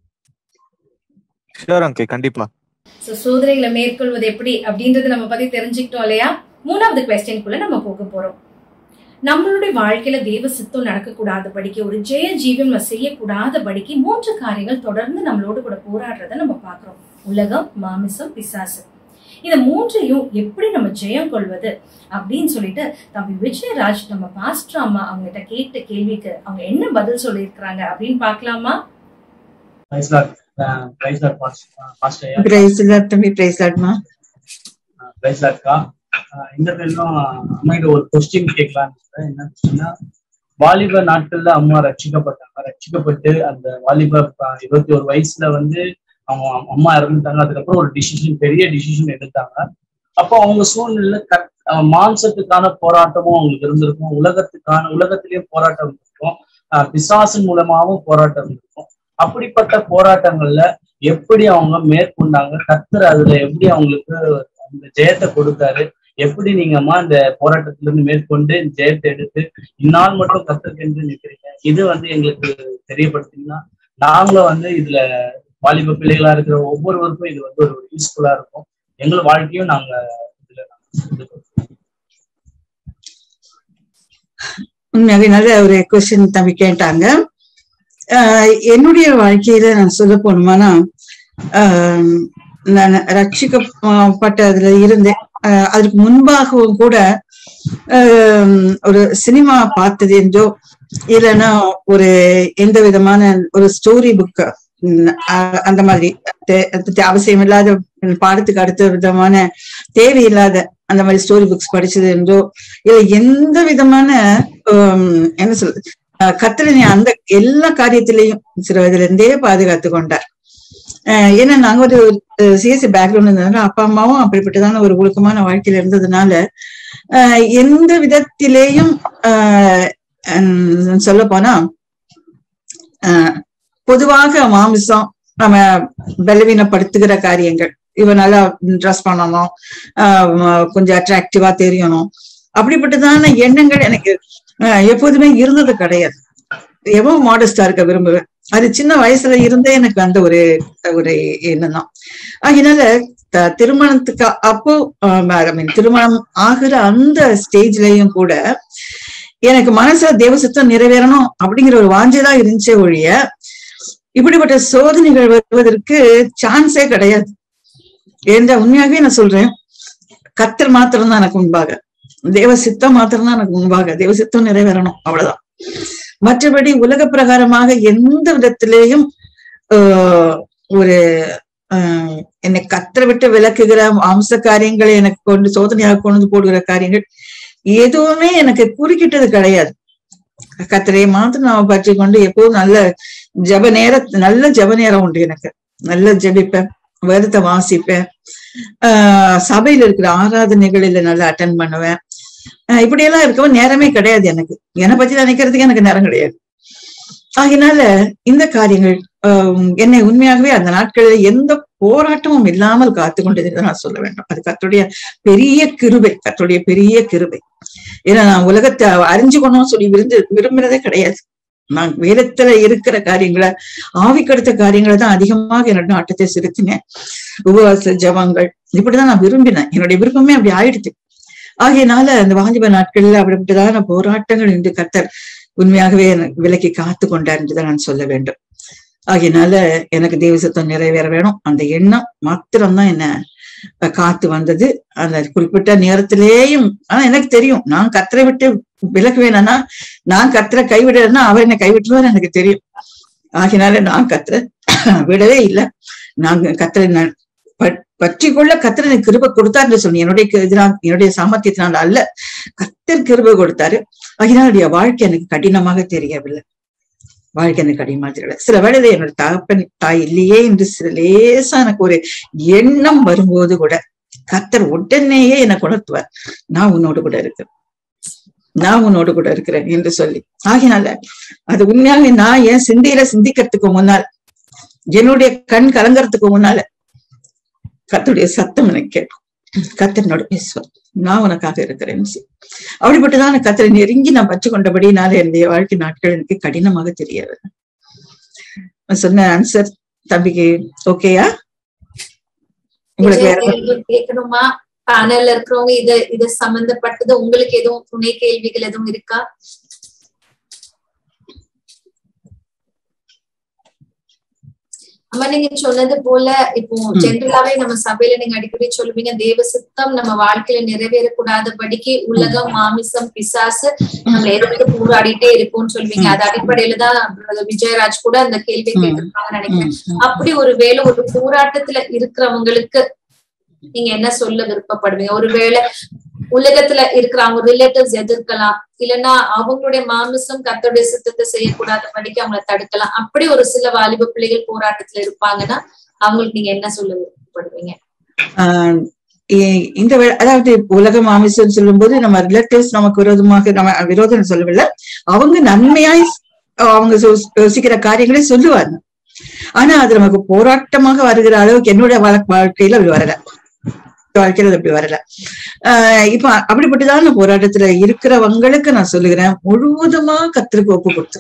sure uncle கண்டிப்பா ஸோ சோதனைகளை மேற்கொள்வது எப்படி அப்படின்றத நம்ம பத்தி தெரிஞ்சுக்கிட்டோம் இல்லையா மூணாவது கொஸ்டின்குள்ள நம்ம போக போறோம் நம்மளுடைய வாழ்க்கையில தேவ சித்தம் நடக்கக்கூடாதபடிக்கு ஒரு ஜெய ஜீவன் நம்ம செய்யக்கூடாதபடிக்கு மூன்று காரியங்கள் தொடர்ந்து நம்மளோட கூட போராடுறத நம்ம பார்க்கிறோம் உலகம் மாமிசம் பிசாசு இந்த மூன்றையும் எப்படி நம்ம ஜெயம் கொள்வது அப்படின்னு சொல்லிட்டு தம்பி விஜயராஜ் நம்ம பாஸ்டர் அம்மா அவங்ககிட்ட கேட்ட கேள்விக்கு அவங்க என்ன பதில் சொல்லியிருக்கிறாங்க அப்படின்னு பார்க்கலாமா praise Lord praise Lord pastor praise Lord தம்பி பிரைஸ் லார்ட்மா பிரைஸ் லார்ட்க்கா இந்த பேரும் அம்மா கிட்ட ஒரு கொஸ்டின் கேட்கலான்னு இருக்கேன். என்ன கொஸ்டின்னா வாலிப நாட்கள்ல அம்மா ரட்சிக்கப்பட்டாங்க ரட்சிக்கப்பட்டு அந்த வாலிப ப- இருபத்தி ஒரு வயசுல வந்து அவங்க அம்- அம்மா இறந்துட்டாங்க அதுக்கப்புறம் ஒரு டிசிஷன் பெரிய டிசிஷன் எடுத்தாங்க அப்போ அவங்க சூழ்நிலை கட் அஹ் மாம்சத்துக்கான போராட்டமும் அவங்களுக்கு இருந்திருக்கும் உலகத்துக்கான உலகத்திலயும் போராட்டம் இருந்திருக்கும் அஹ் பிசாசின் மூலமாகவும் போராட்டம் இருக்கும் அப்படிப்பட்ட போராட்டங்கள்ல எப்படி அவங்க மேற்கொண்டாங்க கர்த்தர் அதுல எப்படி அவங்களுக்கு அந்த ஜெயத்தை கொடுத்தாரு எப்படி நீங்க அம்மா இந்த போராட்டத்துல இருந்து மேற்கொண்டு இந்த ஜெயத்தை எடுத்து இந்நாள் மட்டும் கத்துக்கென்று நிற்கிறீங்க இது வந்து எங்களுக்கு தெரியப்படுத்தீங்கன்னா நாங்களும் வந்து இதுல வாலிப பிள்ளைகளா இருக்கிற ஒவ்வொருவருக்கும் இது வந்து ஒரு யூஸ்ஃபுல்லா இருக்கும் எங்கள் வாழ்க்கையும் நாங்க இதுல இது பண்ணுவோம். உண்மையாவே நல்ல ஒரு கொஸ்டின் தம்பி கேட்டாங்க ஆஹ் என்னுடைய வாழ்க்கையில நான் சொல்ல போனோம்னா ஆஹ் நான் ரட்சிக்கப்பட்டதுல இருந்தேன் ஆஹ் அதற்கு முன்பாகவும் கூட ஆஹ் ஒரு சினிமா பார்த்தது என்றோ இல்லைன்னா ஒரு எந்த விதமான ஒரு ஸ்டோரி புக் அந்த மாதிரி தே- தே- அவசியம் இல்லாத பாடத்துக்கு அடுத்த விதமான தேவையில்லாத அந்த மாதிரி ஸ்டோரி புக்ஸ் படிச்சது என்றோ இல்ல எந்த விதமான ஹம், என்ன சொல்றது அஹ் கர்த்தர் என்னை அந்த எல்லா காரியத்திலையும் சிறு வயதுல இருந்தே பாதுகாத்து கொண்டார் அஹ் ஏன்னா நாங்க ஒரு சிஎஸ்சி பேக்ரவுண்ட் இருந்ததுனால அப்பா அம்மாவும் அப்படிப்பட்டதான ஒரு ஒழுக்கமான வாழ்க்கையில இருந்ததுனால அஹ் எந்த விதத்திலேயும் சொல்ல போனா பொதுவாக மாமிசம் நம்ம பலவீனப்படுத்துகிற காரியங்கள் இவன் நல்லா ட்ரெஸ் பண்ணணும் ஆஹ் ம- கொஞ்சம் அட்ராக்டிவா தெரியணும் அப்படிப்பட்டதான எண்ணங்கள் எனக்கு ஆஹ் எப்போதுமே இருந்தது கிடையாது எவ்வளவு மாடஸ்டா இருக்க விரும்புவேன் அது சின்ன வயசுல இருந்தே எனக்கு அந்த ஒரு ஒரு எண்ணம் தான் அதனால த- திருமணத்துக்கு அப்போ ஐ மீன் திருமணம் ஆகுற அந்த ஸ்டேஜ்லயும் கூட எனக்கு மனசுல தேவசத்தம் நிறைவேறணும் அப்படிங்கிற ஒரு வாஞ்சைதான் இருந்துச்சே ஒழிய இப்படிப்பட்ட சோதனைகள் வருவதற்கு சான்ஸே கிடையாது என்ற உண்மையாகவே நான் சொல்றேன் கத்தர் மாத்திரம் தான் எனக்கு முன்பாக தேவ சித்தம் மாத்திரம் தான் எனக்கு முன்பாக தேவ சித்தம் நிறைவேறணும் அவ்வளவுதான் மற்றபடி உலக பிரகாரமாக எந்த விதத்திலேயும் ஆஹ் ஒரு ஆஹ் என்னை கத்தரை விட்டு விளக்குகிற அம்ச காரியங்களை எனக்கு கொண்டு சோதனையாக கொண்டு வந்து போடுகிற காரியங்கள் எதுவுமே எனக்கு குறுக்கிட்டது கிடையாது கத்தரையை மாத்திரம் நான் பற்றி கொண்டு எப்போதும் நல்ல ஜப நேர நல்ல ஜப நேரம் உண்டு எனக்கு நல்ல ஜபிப்பேன் வேதத்தை வாசிப்பேன் ஆஹ் சபையில இருக்கிற ஆராதனைகளில நல்லா அட்டன் பண்ணுவேன் ஆஹ் இப்படியெல்லாம் இருக்கவும் நேரமே கிடையாது எனக்கு என்னை பத்தி நினைக்கிறதுக்கு எனக்கு நேரம் கிடையாது ஆகினால இந்த காரியங்கள் ஆஹ் என்னை உண்மையாகவே அந்த நாட்களில் எந்த போராட்டமும் இல்லாமல் காத்து கொண்டது நான் சொல்ல வேண்டும் அது கத்துடைய பெரிய கிருபை கத்துடைய பெரிய கிருபை ஏன்னா நான் உலகத்தை அறிஞ்சுக்கணும்னு சொல்லி விருந்து விரும்புறதே கிடையாது நான் வேதத்துல இருக்கிற காரியங்களை ஆவிக்கடுத்த காரியங்களை தான் அதிகமாக என்னோட நாட்டத்தை செலுத்தினேன் உபவாச ஜபங்கள் இப்படிதான் நான் விரும்பினேன் என்னுடைய விருப்பமே அப்படி ஆயிடுச்சு ஆகையினால அந்த வாலிப நாட்கள்ல அப்படிப்பட்டதான போராட்டங்கள் என்று கத்தர் உண்மையாகவே எனக்கு விலக்கி காத்து கொண்டார் என்றுதான் நான் சொல்ல வேண்டும் ஆகையினால எனக்கு தேவசத்தம் நிறைவேற வேணும் அந்த எண்ணம் மாத்திரம்தான் என்ன அஹ், காத்து வந்தது அந்த குறிப்பிட்ட நேரத்திலேயும் ஆனா எனக்கு தெரியும் நான் கத்தரை விட்டு விலகுவேனா நான் கத்தரை கைவிடுறேன்னா அவர் என்னை கைவிட்டுருவார் எனக்கு தெரியும் ஆகினால நான் கத்தரை விடவே இல்லை நாங்க கத்தரை நான் ப- பற்றி கொள்ள கத்தர் எனக்கு கிருபை கொடுத்தார் என்று சொன்னேன் என்னுடைய கி- இதனால் என்னுடைய சாமர்த்தியத்தினால் அல்ல கத்தர் கிருபை கொடுத்தாரு அதனால என்னுடைய வாழ்க்கை எனக்கு கடினமாக தெரியவில்லை வாழ்க்கை எனக்கு கடினமாக தெரியல சில வேளையில என்னோட தகப்பன் தாய் இல்லையே என்று சில லேசா எனக்கு ஒரு எண்ணம் வரும்போது கூட கத்தர் உடனேயே எனக்கு உணர்த்துவார் நான் உன்னோடு கூட இருக்கேன் நான் உன்னோடு கூட இருக்கிறேன் என்று சொல்லி ஆகினால அது உண்மையாவே நான் என் சிந்தையில சிந்திக்கிறதுக்கு முன்னால் என்னுடைய கண் கலங்கறதுக்கு முன்னால கத்துடைய சத்தம் எனக்கு கேட்கும் கத்தனோட பேசுவார் நான் உனக்காக இருக்கிறேன் சொல்லி. அப்படிப்பட்டதான கத்தரை நெருங்கி நான் பற்றி கொண்டபடினால என்னுடைய வாழ்க்கை நாட்கள் எனக்கு கடினமாக தெரியாது நான் சொன்ன ஆன்சர் தம்பிக்கு ஓகேயா உங்களுக்கு வேற கேள்வி கேட்கணுமா பேனல்ல இருக்கிறவங்க இத இது சம்பந்தப்பட்டது உங்களுக்கு எதுவும் துணை கேள்விகள் எதுவும் இருக்கா அம்மா நீங்க சொன்னது போல இப்போ ஜென்ரலாவே நம்ம சபையில நீங்க அடிக்கடி சொல்லுவீங்க தேவ சித்தம் நம்ம வாழ்க்கையில நிறைவேறக்கூடாதபடிக்கு உலகம் மாமிசம் பிசாசு நம்மள எதிர்த்து போராடிட்டே இருக்கும்னு சொல்லுவீங்க அது அடிப்படையில தான் brother விஜயராஜ் கூட அந்த கேள்வி கேட்டிருக்காங்கன்னு நினைக்கிறேன் அப்படி ஒரு வேளை ஒரு போராட்டத்துல இருக்கிறவங்களுக்கு நீங்க என்ன சொல்ல விருப்பப்படுவீங்க ஒருவேளை உலகத்துல இருக்கிற அவங்க ரிலேட்டிவ்ஸ் எதிர்க்கலாம் இல்லைன்னா அவங்களுடைய மாமிசம் கத்தோடைய சித்தத்தை செய்யக்கூடாதபடிக்கு அவங்கள தடுக்கலாம் அப்படி ஒரு சில வாலிப பிள்ளைகள் போராட்டத்துல இருப்பாங்கன்னா அவங்களுக்கு நீங்க என்ன சொல்ல விருப்பப்படுவீங்க ஆஹ் இ- இந்த வே- அதாவது உலக மாமிசம் சொல்லும்போது நம்ம ரிலேட்டிவ்ஸ் நமக்கு விரோதமாக நம்ம விரோதம் சொல்லவில்லை அவங்க நன்மையாய் அவங்க யோசி- யோசிக்கிற காரியங்களை சொல்லுவாங்க ஆனா அது நமக்கு போராட்டமாக வருகிற அளவுக்கு என்னுடைய வாழ்- வாழ்க்கையில அப்படி வரல வாழ்க்கையில அது அப்படி வரல ஆஹ் இப்ப அப்படிப்பட்டதான போராட்டத்துல இருக்கிறவங்களுக்கு நான் சொல்லுகிறேன் முழுவதுமா கத்திற்கு ஒப்பு கொடுத்து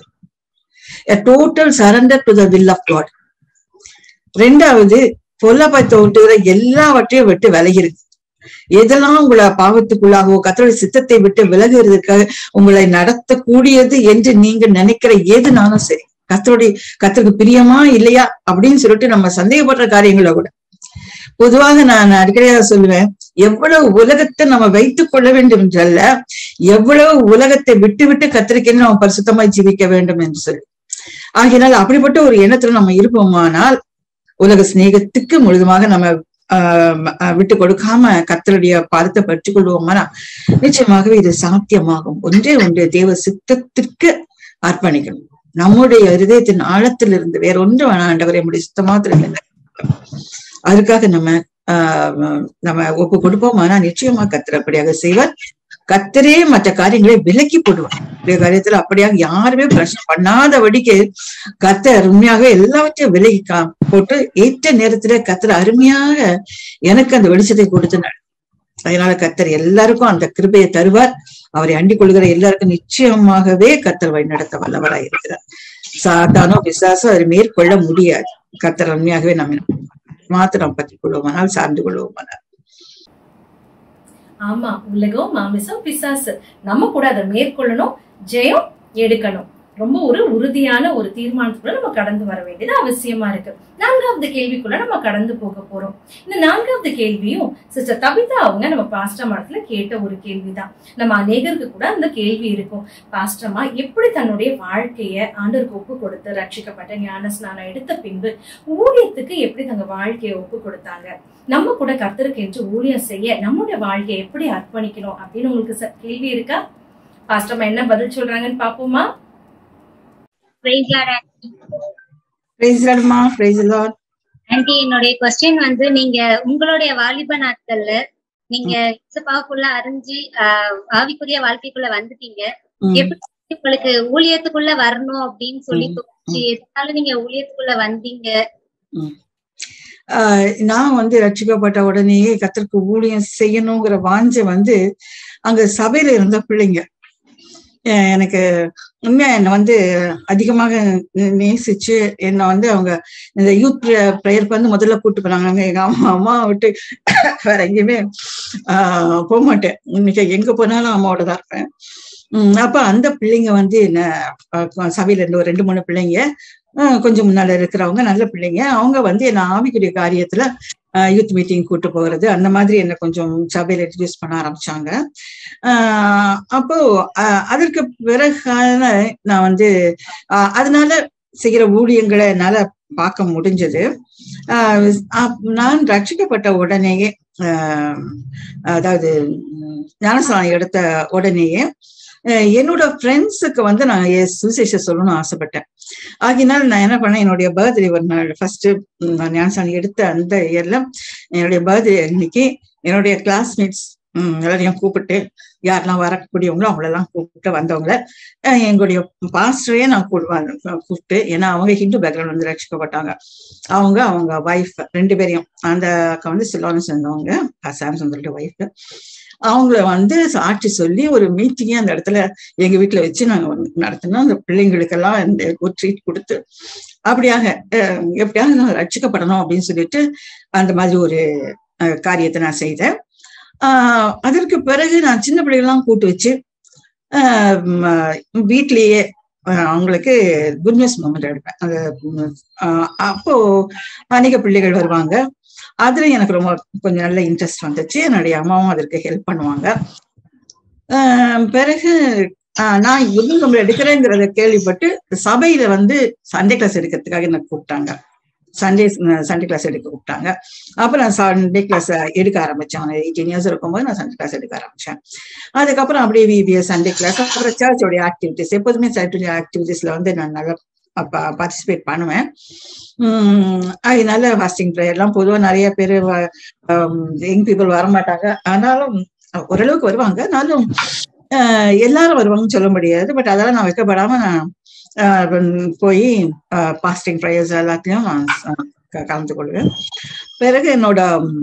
total surrender to the will of God ரெண்டாவது பொல்லாப்பத்தை விட்டுகிற எல்லாவற்றையும் விட்டு விலகிருக்கு எதெல்லாம் உங்களை பாவத்துக்குள்ளாகவோ கத்தருடைய சித்தத்தை விட்டு விலகுறதுக்கு உங்களை நடத்தக்கூடியது என்று நீங்க நினைக்கிற எதுனாலும் சரி கத்தருடைய கத்தருக்கு பிரியமா இல்லையா அப்படின்னு சொல்லிட்டு நம்ம சந்தேகப்படுற காரியங்களை கூட பொதுவாக நான் அடிக்கடியாக சொல்லுவேன் எவ்வளவு உலகத்தை நம்ம வைத்துக் கொள்ள வேண்டும் என்றல்ல எவ்வளவு உலகத்தை விட்டு விட்டு கத்திரிக்கன்னு நம்ம பரிசுத்தமாய் ஜீவிக்க வேண்டும் என்று சொல்லி ஆகையினால் அப்படிப்பட்ட ஒரு எண்ணத்துல நம்ம இருப்போமானால் உலக சிநேகத்துக்கு முழுதுமாக நம்ம ஆஹ் ஆஹ் விட்டு கொடுக்காம கத்தருடைய பாதத்தை பற்றிக் கொள்வோமானா நிச்சயமாகவே இது சாத்தியமாகும் ஒன்றே ஒன்று தேவ சித்தத்திற்கு அர்ப்பணிக்கணும் நம்முடைய இருதயத்தின் ஆழத்தில் இருந்து வேற ஒன்று வேணாம் ஆண்டவரே நம்முடைய சுத்தமாத்திரம் இல்லை அதுக்காக நம்ம ஆஹ் நம்ம ஒப்பு கொடுப்போமானா நிச்சயமா கத்தர் அப்படியாக செய்வார் கத்தரே மற்ற காரியங்களை விலக்கி போடுவார் இந்த காரியத்துல அப்படியாக யாருமே பிரச்சனை பண்ணாதபடிக்கு கத்தர் உண்மையாக எல்லாவற்றையும் விலகி கா- போட்டு ஏற்ற நேரத்துல கத்தர் அருமையாக எனக்கு அந்த வெளிச்சத்தை கொடுத்தனார் அதனால கத்தர் எல்லாருக்கும் அந்த கிருபையை தருவார் அவரை அண்டிக் கொள்கிற எல்லாருக்கும் நிச்சயமாகவே கத்தர் வழிநடத்த வல்லவராய் இருக்கிறார் சாத்தானோ விசுவாசம் அதை மேற்கொள்ள முடியாது கத்தர் உண்மையாகவே நம்ம மாத்திரம் பற்றி கொள்வோமானால் சார்ந்து கொள்வோமானால் ஆமா உலகம் மாமிசம் பிசாசு நம்ம கூட அதை மேற்கொள்ளணும் ஜெயம் எடுக்கணும் ரொம்ப ஒரு உறுதியான ஒரு தீர்மானத்துக்குள்ள நம்ம கடந்து வர வேண்டியது அவசியமா இருக்கு நான்காவது கேள்விக்குள்ள நம்ம கடந்து போக போறோம் இந்த நான்காவது கேள்வியும் சிஸ்டர் கவிதா அவங்க நம்ம பாஸ்டர் மடத்துல கேட்ட ஒரு கேள்விதான் நம்ம அநேகருக்கு கூட அந்த கேள்வி இருக்கும் பாஸ்டமா எப்படி தன்னுடைய வாழ்க்கைய ஆண்டருக்கு ஒப்பு கொடுத்து ரட்சிக்கப்பட்ட ஞான ஸ்நானம் எடுத்த பின்பு ஊழியத்துக்கு எப்படி தங்க வாழ்க்கையை ஒப்பு கொடுத்தாங்க நம்ம கூட கர்த்தருக்கு என்று ஊழியம் செய்ய நம்முடைய வாழ்க்கையை எப்படி அர்ப்பணிக்கணும் அப்படின்னு உங்களுக்கு ச- கேள்வி இருக்கா பாஸ்டர்மா என்ன பதில் சொல்றாங்கன்னு பாப்போமா praise Lord Praise the Lord, அம்மா. Praise the Lord. ஆண்டி என்னுடைய கொஸ்டின் வந்து நீங்க உங்களுடைய வாலிப நாட்கள்ல நீங்க இசப்பாவுக்குள்ள அறிஞ்சு ஆஹ், ஆவிக்குரிய வாழ்க்கைக்குள்ள வந்துட்டீங்க ம். எப்படி உங்களுக்கு ஊழியத்துக்குள்ள வரணும் அப்படின்னு சொல்லி ம். தோணுச்சு எதனால நீங்க ஊழியத்துக்குள்ள வந்தீங்க ஆஹ் நான் வந்து ரட்சிக்கப்பட்ட உடனேயே கத்தருக்கு ஊழியம் செய்யணுங்கிற வாஞ்சை வந்து அங்க சபையில இருந்த பிள்ளைங்க அஹ் எனக்கு உண்மையா என்னை வந்து அதிகமாக நே- நேசிச்சு என்னை வந்து அவங்க இந்த யூத் ப்ரேயருக்கு வந்து முதல்ல கூட்டு போனாங்க நாங்க எங்க அம்மா அம்மா விட்டு வேற எங்கேயுமே ஆஹ் போக மாட்டேன் இன்னைக்கு எங்க போனாலும் அம்மாவோட தான் இருப்பேன் உம் அப்ப அந்த பிள்ளைங்க வந்து என்ன அஹ் சபையில இருந்து ஒரு ரெண்டு மூணு பிள்ளைங்க ஆஹ் கொஞ்சம் முன்னால இருக்கிறவங்க நல்ல பிள்ளைங்க அவங்க வந்து என்ன ஆவிக்குரிய காரியத்துல யூத் மீட்டிங் கூட்டு போகிறது அந்த மாதிரி என்ன கொஞ்சம் சபையில இன்ட்ரடியூஸ் பண்ண ஆரம்பிச்சாங்க ஆஹ் அப்போ ஆஹ் அதற்கு பிறகான நான் வந்து ஆஹ் அதனால செய்கிற ஊழியங்களை என்னால பார்க்க முடிஞ்சது ஆஹ் அப்- நான் ரட்சிக்கப்பட்ட உடனேயே ஆஹ் அதாவது உம், ஞானஸ்நானம் எடுத்த உடனேயே அஹ் என்னோட ஃப்ரெண்ட்ஸுக்கு வந்து நான் என் சுவிசேஷம் சொல்லணும்னு ஆசைப்பட்டேன் ஆகினால் நான் என்ன பண்ணேன் என்னுடைய பர்த்டே ஒரு நாள் ஃபர்ஸ்ட் நான் ஞானசாமி எடுத்த அந்த இயர்ல என்னுடைய பர்த்டே அன்னைக்கு என்னுடைய கிளாஸ்மேட்ஸ் எல்லாரையும் கூப்பிட்டு யாரெல்லாம் வரக்கூடியவங்களோ அவங்களெல்லாம் கூப்பிட்டு வந்தவங்கள அஹ் எங்களுடைய பாஸ்டரையே நான் கூடுவாங்க கூப்பிட்டு ஏன்னா அவங்க ஹிந்து பேக்ரவுண்ட் வந்து ரட்சிக்கப்பட்டாங்க அவங்க அவங்க ஒய்ஃப் ரெண்டு பேரையும் அந்த அக்கா வந்து சிலோன்னு சேர்ந்தவங்க சாம்சங் சொல்லிட்டு ஒய்ஃப் அவங்கள வந்து சாட்சி சொல்லி ஒரு மீட்டிங்கே அந்த இடத்துல எங்க வீட்டுல வச்சு நாங்க வந்து நடத்தினோம் அந்த பிள்ளைங்களுக்கெல்லாம் இந்த ஒரு ட்ரீட் கொடுத்து அப்படியாக அஹ், எப்படியாவது நான் ரட்சிக்கப்படணும் அப்படின்னு சொல்லிட்டு அந்த மாதிரி ஒரு அஹ், காரியத்தை நான் செய்தேன் ஆஹ் அதற்கு பிறகு நான் சின்ன பிள்ளைகள்லாம் கூட்டு வச்சு ஆஹ் ம, வீட்லயே ஆஹ் அவங்களுக்கு குட் நியூஸ் மூமெண்ட் எடுப்பேன் அது உம், ஆஹ் அப்போ அநேக பிள்ளைகள் வருவாங்க அதுல எனக்கு ரொம்ப கொஞ்சம் நல்ல இன்ட்ரெஸ்ட் வந்துச்சு என்னுடைய அம்மாவும் அதற்கு ஹெல்ப் பண்ணுவாங்க ஆஹ் பிறகு ஆஹ் நான் விருந்தம் எடுக்கிறேங்கிறத கேள்விப்பட்டு சபையில வந்து சண்டே கிளாஸ் எடுக்கிறதுக்காக என்ன கூப்பிட்டாங்க சண்டே சண்டே கிளாஸ் எடுக்க கூப்பிட்டாங்க அப்ப நான் சண்டே கிளாஸ் எடுக்க ஆரம்பிச்சேன் எயிட்டீன் இயர்ஸ் இருக்கும்போது நான் சண்டே கிளாஸ் எடுக்க ஆரம்பிச்சேன் அதுக்கப்புறம் அப்படியே விபிஎஸ் சண்டே கிளாஸ் அப்புறம் சர்ச்சோடைய ஆக்டிவிட்டிஸ் எப்போதுமே சர்ச்சுடைய ஆக்டிவிட்டிஸ்ல வந்து நான் நல்லா பார்ட்டிசிபேட் பண்ணுவேன் உம் அதனால ஃபாஸ்டிங் ப்ரேயர்லாம் பொதுவா நிறைய பேர் யங் பீப்புள் வரமாட்டாங்க ஆனாலும் ஓரளவுக்கு வருவாங்க ஆனாலும் ஆஹ் எல்லாரும் வருவாங்கன்னு சொல்ல முடியாது பட் அதெல்லாம் நான் வைக்கப்படாம நான் ஆஹ் உம் போய் பாஸ்டிங் ப்ரேயர்ஸ் எல்லாத்தையும் நான் க- கலந்து கொள்வேன் பிறகு என்னோட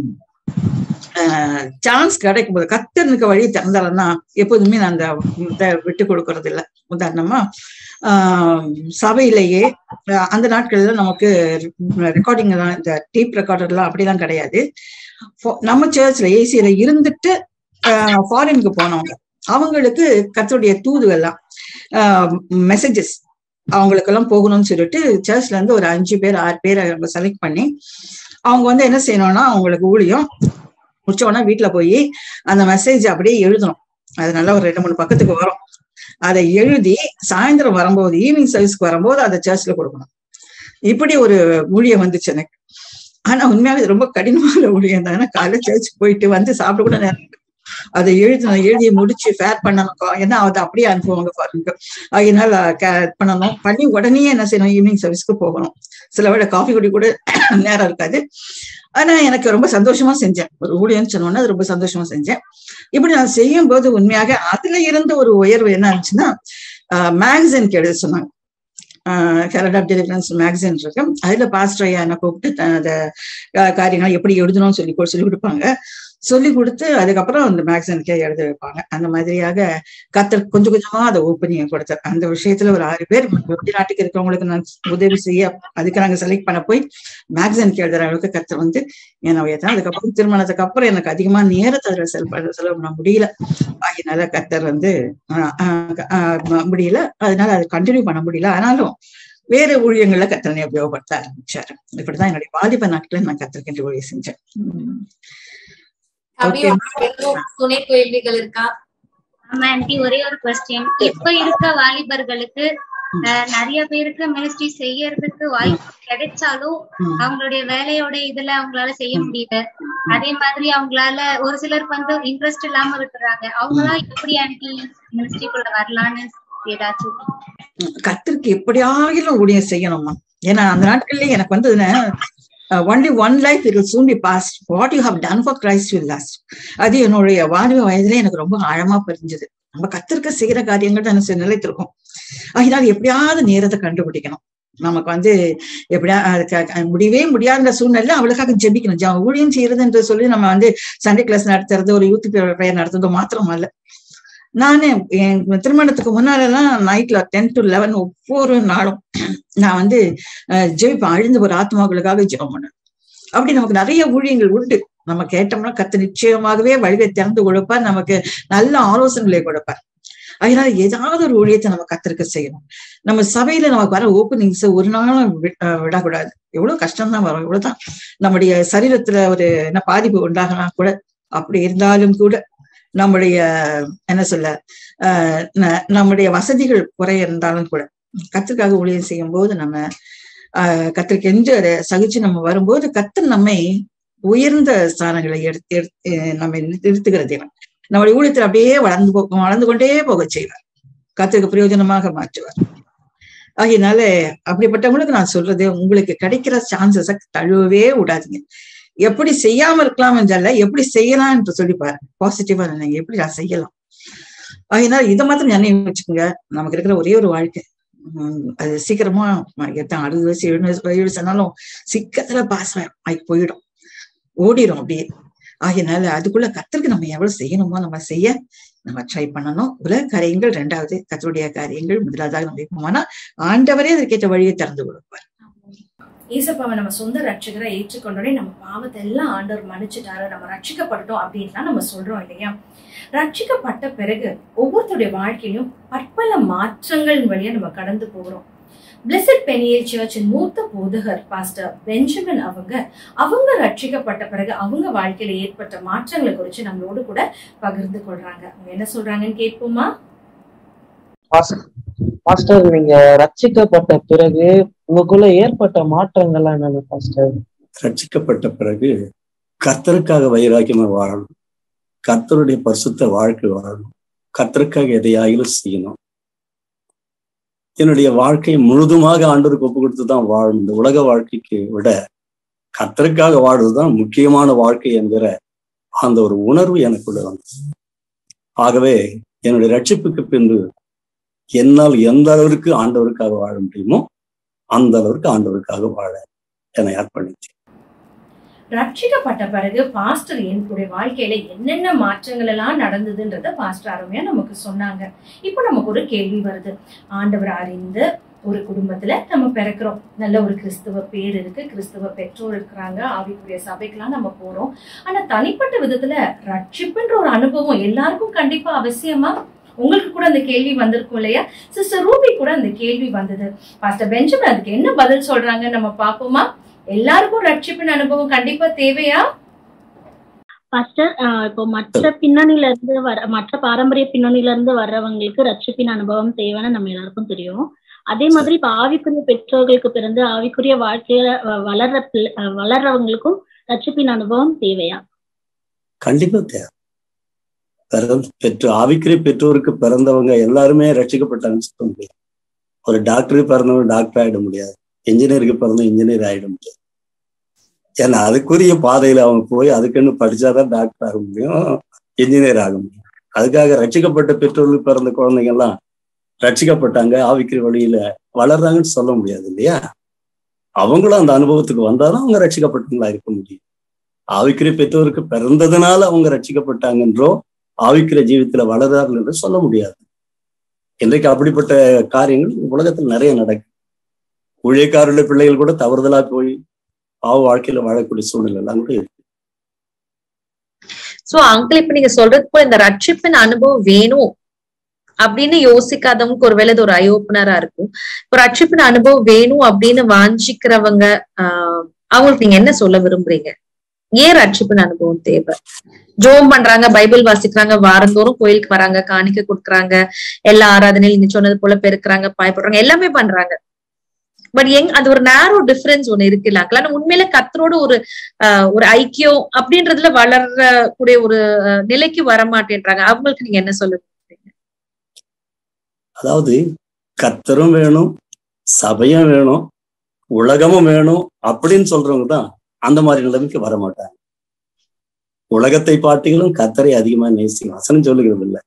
சான்ஸ் கிடைக்கும் போது கத்தனுக்கு வழி திறந்தாலன்னா எப்போதுமே நான் அந்த இதை விட்டு கொடுக்கறது இல்லை உதாரணமா ஆஹ் சபையிலேயே அஹ் அந்த நாட்கள்ல நமக்கு ரெக்கார்டிங் எல்லாம் இந்த டீப் ரெக்கார்டர்லாம் அப்படிலாம் கிடையாது ஃபோ- நம்ம சர்ச்ல ஏசியில இருந்துட்டு ஃபாரினுக்கு போனவங்க அவங்களுக்கு கத்தருடைய தூதுகள்லாம் மெசேஜஸ் அவங்களுக்கெல்லாம் போகணும்னு சொல்லிட்டு சர்ச்ல இருந்து ஒரு அஞ்சு பேர் ஆறு பேர் அவங்க செலக்ட் பண்ணி அவங்க வந்து என்ன செய்யணும்னா அவங்களுக்கு ஊழியம் முடிச்ச உடனே வீட்டுல போய் அந்த மெசேஜ் அப்படியே எழுதணும் அது நல்லா ஒரு ரெண்டு மூணு பக்கத்துக்கு வரும் அதை எழுதி சாயந்தரம் வரும்போது ஈவினிங் சர்வீஸ்க்கு வரும்போது அதை சர்ச்ல கொடுக்கணும் இப்படி ஒரு ஊழியம் வந்துச்சு எனக்கு ஆனா உண்மையாவே இது ரொம்ப கடினமான ஊழியம் தான் ஏன்னா காலைல சர்ச் போயிட்டு வந்து சாப்பிட கூட நேரம் இருக்காது. அதை எழுதணும் எழுதி முடிச்சு ஃபேர் பண்ணணும் ஏன்னா அதை அப்படியே அனுப்புவாங்க ஃபாரினுக்கு அதனால க- பண்ணணும் பண்ணி உடனே என்ன செய்யணும் ஈவினிங் சர்வீஸ்க்கு போகணும் சில வேளை காஃபி குடி கூட நேரம் இருக்காது ஆனா எனக்கு ரொம்ப சந்தோஷமா செஞ்சேன் ஒரு ஊழியம்னு சொன்னோன்னா அது ரொம்ப சந்தோஷமா செஞ்சேன் இப்படி நான் செய்யும் போது உண்மையாக அதுல இருந்த ஒரு உயர்வு என்ன இருந்துச்சுன்னா மேகசின் எழுத சொன்னாங்க ஹெரட் ஆஃப் டெலிவரன்ஸ் மேகசின் இருக்கு அதுல பாஸ்டர் ஐயா என்ன கூப்பிட்டு த- அந்த அஹ், காரியங்கள் எப்படி எழுதணும்னு சொல்லி கொடு- சொல்லி கொடுப்பாங்க சொல்லி கொடுத்து அதுக்கப்புறம் அந்த மேகசினுக்கே எழுத வைப்பாங்க அந்த மாதிரியாக கத்தர் கொஞ்சம் கொஞ்சமா அதை ஓப்பனிங் கொடுத்தார் அந்த விஷயத்துல ஒரு ஆறு பேர் வெளிநாட்டுக்கு இருக்கிறவங்களுக்கு நான் உதவி செய்ய அதுக்கு நாங்க செலக்ட் பண்ண போய் மேகசினுக்கு எழுதுற அளவுக்கு கத்தர் வந்து என்ன உயர்த்தான் அதுக்கப்புறம் திருமணத்துக்கு அப்புறம் எனக்கு அதிகமா நேரத்தை அதுல செலவு செலவு பண்ண முடியல அதனால கத்தர் வந்து ஆஹ் ஆஹ் ஆஹ் முடியல அதனால அதை கண்டினியூ பண்ண முடியல ஆனாலும் வேற ஊழியங்கள்ல கத்தரனை உபயோகப்படுத்த ஆரம்பிச்சாரு இப்படிதான் என்னுடைய வாலிப நாட்களை நான் கத்திரிக்கின்ற ஊழியம் செஞ்சேன் உம் கவி Okay. உங்களுக்கு எதுவும் துணை கேள்விகள் இருக்கா ஆமா ஆண்டி ஒரே ஒரு கொஸ்டின் இப்ப இருக்க வாலிபர்களுக்கு அஹ், நிறைய பேருக்கு மினிஸ்ட்ரி செய்யறதுக்கு வாய்ப்பு கிடைச்சாலும் உம் அவங்களுடைய வேலையோட இதுல அவங்களால செய்ய முடியல அதே மாதிரி அவங்களால ஒரு சிலருக்கு வந்து இன்ட்ரெஸ்ட் இல்லாம விட்டுறாங்க அவங்களாம் எப்படி ஆண்டி மினிஸ்ட்ரிக்குள்ள வரலான்னு ஏதாச்சும் கத்திற்கு எப்படியாகிலும் ஊழியம் செய்யணுமா ஏன்னா அந்த நாட்கள்ல எனக்கு வந்து only one life it soon be past what you have done for Christ will last அது என்னுடைய வாலிப வயதுல எனக்கு ரொம்ப ஆழமா புரிஞ்சுது நம்ம கத்திருக்க செய்யற காரியங்கள் தான் எனக்கு நிலைத்திருக்கும் அதனால எப்படியாவது நேரத்தை கண்டுபிடிக்கணும் நமக்கு வந்து எப்படியா அது க- க- முடியவே முடியாத சூழ்நிலை அவளுக்காக ஜெபிக்கணும் ஜெ- ஊழியம் செய்யறதுன்ற சொல்லி நம்ம வந்து சண்டே கிளாஸ் நடத்துறது ஒரு யூத் பிரேயர் நடத்துறதோ மாத்திரம் அல்ல நானே என் திருமணத்துக்கு முன்னாலெல்லாம் நைட்ல டென் டு லெவன் ஒவ்வொரு நாளும் நான் வந்து அஹ், ஜெபிப்பேன் அழிந்து ஒரு ஆத்மாக்களுக்காக ஜெபம் பண்ணேன் அப்படி நமக்கு நிறைய ஊழியங்கள் உண்டு நம்ம கேட்டோம்னா கத்து நிச்சயமாகவே வழியை திறந்து கொடுப்பார் நமக்கு நல்ல ஆலோசனைகளை கொடுப்பார் அதனால ஏதாவது ஒரு ஊழியத்தை நம்ம கத்திருக்க செய்யணும் நம்ம சபையில நமக்கு வர ஓப்பனிங்ஸ் ஒரு நாளும் வி- அஹ் விடக்கூடாது எவ்வளவு கஷ்டம் தான் வரும் எவ்வளவுதான் நம்முடைய சரீரத்துல ஒரு என்ன பாதிப்பு உண்டாகலாம் கூட அப்படி இருந்தாலும் கூட நம்முடைய என்ன சொல்ல ஆஹ் ந- நம்முடைய வசதிகள் குறை இருந்தாலும் கூட கத்திற்காக ஊழியம் செய்யும் போது நம்ம ஆஹ் கத்திற்கு என்று அதை சகிச்சு நம்ம வரும்போது கத்தர் நம்மை உயர்ந்த ஸ்தானங்களை எடுத்து எடுத்து நம்ம நிறுத்துகிற தேவன் நம்முடைய ஊழியத்தில் அப்படியே வளர்ந்து போ வளர்ந்து கொண்டே போக செய்வார் கத்திற்கு பிரயோஜனமாக மாற்றுவார் ஆகையினால அப்படிப்பட்டவங்களுக்கு நான் சொல்றது உங்களுக்கு கிடைக்கிற சான்சஸ தழுவவே விடாதீங்க எப்படி செய்யாம இருக்கலாம் என்றால எப்படி செய்யலாம் என்று சொல்லி பாருங்க பாசிட்டிவா நினைங்க எப்படி நான் செய்யலாம் அதனால இதை மாத்திரம் ஞாபகம் வச்சுக்கோங்க நமக்கு இருக்கிற ஒரே ஒரு வாழ்க்கை உம் அது சீக்கிரமா எத்தனை அறுபது வயசு எழுபது வயசு ஏழு வயசு ஆனாலும் சீக்கிரத்துல பாஸ் ஆகி போயிடும் ஓடிடும் அப்படியே ஆகையினால அதுக்குள்ள கத்தருக்கு நம்ம எவ்வளவு செய்யணுமோ நம்ம செய்ய நம்ம ட்ரை பண்ணணும் உலக காரியங்கள் ரெண்டாவது கத்தருடைய காரியங்கள் முதலாவதாக நம்ம வைப்போம்னா ஆண்டவரே அதற்கேற்ற வழியை திறந்து கொடுப்பார் ஏசப்பாவை நம்ம சொந்த ரட்சகரை ஏற்றுக்கொண்டோடனே நம்ம பாவத்தை எல்லாம் ஆண்டவர் மன்னிச்சுட்டாரு நம்ம ரட்சிக்கப்பட்டுட்டோம் அப்படின்லாம் நம்ம சொல்றோம் இல்லையா ரட்சிக்கப்பட்ட பிறகு ஒவ்வொருத்தருடைய வாழ்க்கையிலும் பற்பல மாற்றங்கள் வழியா நம்ம கடந்து போகிறோம் பிளஸட் பெனியல் சர்ச்சின் மூத்த போதகர் பாஸ்டர் பெஞ்சமின் அவங்க அவங்க ரட்சிக்கப்பட்ட பிறகு அவங்க வாழ்க்கையில ஏற்பட்ட மாற்றங்களை குறித்து நம்மளோடு கூட பகிர்ந்து கொள்றாங்க அவங்க என்ன சொல்றாங்கன்னு கேட்போமா பாஸ்டர் நீங்க ரட்சிக்கப்பட்ட பிறகு உங்களுக்குள்ள ஏற்பட்ட மாற்றங்கள்லாம் என்னென்ன பாஸ்டர் ரட்சிக்கப்பட்ட பிறகு கர்த்தருக்காக வைராக்கியமா வாழணும் கர்த்தருடைய பரிசுத்த வாழ்க்கை வாழணும் கர்த்தருக்காக எதையாயிலும் செய்யணும் என்னுடைய வாழ்க்கையை முழுதுமாக ஆண்டவருக்கு ஒப்பு கொடுத்து தான் வாழணும் இந்த உலக வாழ்க்கைக்கு விட கர்த்தருக்காக வாழ்வதுதான் முக்கியமான வாழ்க்கை என்கிற அந்த ஒரு உணர்வு எனக்குள்ள வந்தது ஆகவே என்னுடைய ரட்சிப்புக்கு பின்பு என்னால் எந்த அளவிற்கு ஆண்டவருக்காக வாழ முடியுமோ அந்த அளவிற்கு ஆண்டவருக்காக வாழ என்னை அர்ப்பணித்தேன் ரட்சிக்கப்பட்ட பிறகு பாஸ்டர் என்னுடைய வாழ்க்கையில என்னென்ன மாற்றங்கள் எல்லாம் நடந்ததுன்றத பாஸ்டர் அருமையா நமக்கு சொன்னாங்க இப்போ நமக்கு ஒரு கேள்வி வருது ஆண்டவர் அறிந்து ஒரு குடும்பத்துல நம்ம பிறக்கிறோம் நல்ல ஒரு கிறிஸ்துவ பேர் இருக்கு கிறிஸ்துவ பெற்றோர் இருக்கிறாங்க ஆவிக்குரிய சபைக்கெல்லாம் நம்ம போறோம் ஆனா தனிப்பட்ட விதத்துல ரட்சிப்புன்ற ஒரு அனுபவம் எல்லாருக்கும் கண்டிப்பா அவசியமா உங்களுக்கு கூட அந்த கேள்வி வந்திருக்கும் இல்லையா சிஸ்டர் ரூபி கூட அந்த கேள்வி வந்தது பாஸ்டர் பெஞ்சமின் அதுக்கு என்ன பதில் சொல்றாங்க நம்ம பாப்போமா எல்லாருக்கும் ரட்சிப்பின் அனுபவம் கண்டிப்பா தேவையா பாஸ்டர் இப்போ மற்ற பின்னணியில இருந்து வர மற்ற பாரம்பரிய பின்னணியில இருந்து வர்றவங்களுக்கு ரட்சிப்பின் அனுபவம் தேவைன்னு நம்ம எல்லாருக்கும் தெரியும் அதே மாதிரி இப்ப ஆவிக்குரிய பெற்றோர்களுக்கு பிறந்து ஆவிக்குரிய வாழ்க்கையில வ- வளர்ற பிள்ளை- அஹ் வளர்றவங்களுக்கும் ரட்சிப்பின் அனுபவம் தேவையா கண்டிப்பா தேவை பிறந்த பெற்று ஆவிக்குரிய பெற்றோருக்கு பிறந்தவங்க எல்லாருமே ரட்சிக்கப்பட்டாங்கன்னு சொல்ல முடியாது ஒரு டாக்டருக்கு பிறந்தவங்க டாக்டர் ஆயிட முடியாது இன்ஜினியருக்கு பிறந்த இன்ஜினியர் ஆயிட முடியாது ஏன்னா அதுக்குரிய பாதையில அவங்க போய் அதுக்குன்னு படிச்சாதான் டாக்டர் ஆக முடியும் இன்ஜினியர் ஆக முடியும் அதுக்காக ரட்சிக்கப்பட்ட பெற்றோர்களுக்கு பிறந்த குழந்தைங்க எல்லாம் ரட்சிக்கப்பட்டாங்க ஆவிக்குரிய வழியில வளர்றாங்கன்னு சொல்ல முடியாது இல்லையா அவங்களும் அந்த அனுபவத்துக்கு வந்தாதான் அவங்க ரட்சிக்கப்பட்டவங்களா இருக்க முடியும் ஆவிக்குரிய பெற்றோருக்கு பிறந்ததுனால அவங்க ரட்சிக்கப்பட்டாங்கன்றோ ஆவிக்குரிய ஜீவித்துல வளர்றார்கள் என்று சொல்ல முடியாது இன்றைக்கு அப்படிப்பட்ட காரியங்கள் உலகத்தில் நிறைய நடக்கும் ஊழியக்காரருடைய பிள்ளைகள் கூட தவறுதலா போய் பாவ வாழ்க்கையில வாழக்கூடிய சூழ்நிலை எல்லாம் கூட இருக்கு சோ அங்கிள் இப்ப நீங்க சொல்றது போல இந்த ரட்சிப்பின் அனுபவம் வேணும் அப்படின்னு யோசிக்காதவங்களுக்கு ஒருவேளை இது ஒரு ஐ ஓப்பனரா இருக்கும் இப்ப ரட்சிப்பின் அனுபவம் வேணும் அப்படின்னு வாஞ்சிக்கிறவங்க ஆஹ் அவங்களுக்கு நீங்க என்ன சொல்ல விரும்புறீங்க ஏன் ரட்சிப்பின் அனுபவம் தேவை ஜோம் பண்றாங்க பைபிள் வாசிக்கிறாங்க வாரந்தோறும் கோயிலுக்கு வராங்க காணிக்க கொடுக்குறாங்க எல்லா ஆராதனையும் நீங்க சொன்னது போல பெருக்குறாங்க பாயப்படுறாங்க எல்லாமே பண்றாங்க பட் எங் அது ஒரு நேரோ டிஃபரன்ஸ் ஒண்ணு இருக்குல்ல ஆனா உண்மையில கத்தரோட ஒரு ஆஹ் ஒரு ஐக்கியம் அப்படின்றதுல வளர்ற கூடிய ஒரு ஆஹ் நிலைக்கு வர மாட்டேன்றாங்க அவங்களுக்கு நீங்க என்ன சொல்ல அதாவது கர்த்தரும் வேணும் சபையும் வேணும் உலகமும் வேணும் அப்படின்னு சொல்றவங்க தான் அந்த மாதிரி நிலைமைக்கு வர மாட்டாங்க உலகத்தை பார்த்தீங்களும் கர்த்தரை அதிகமா நேசிக்கும் வசனம் சொல்லுகிறது இல்லை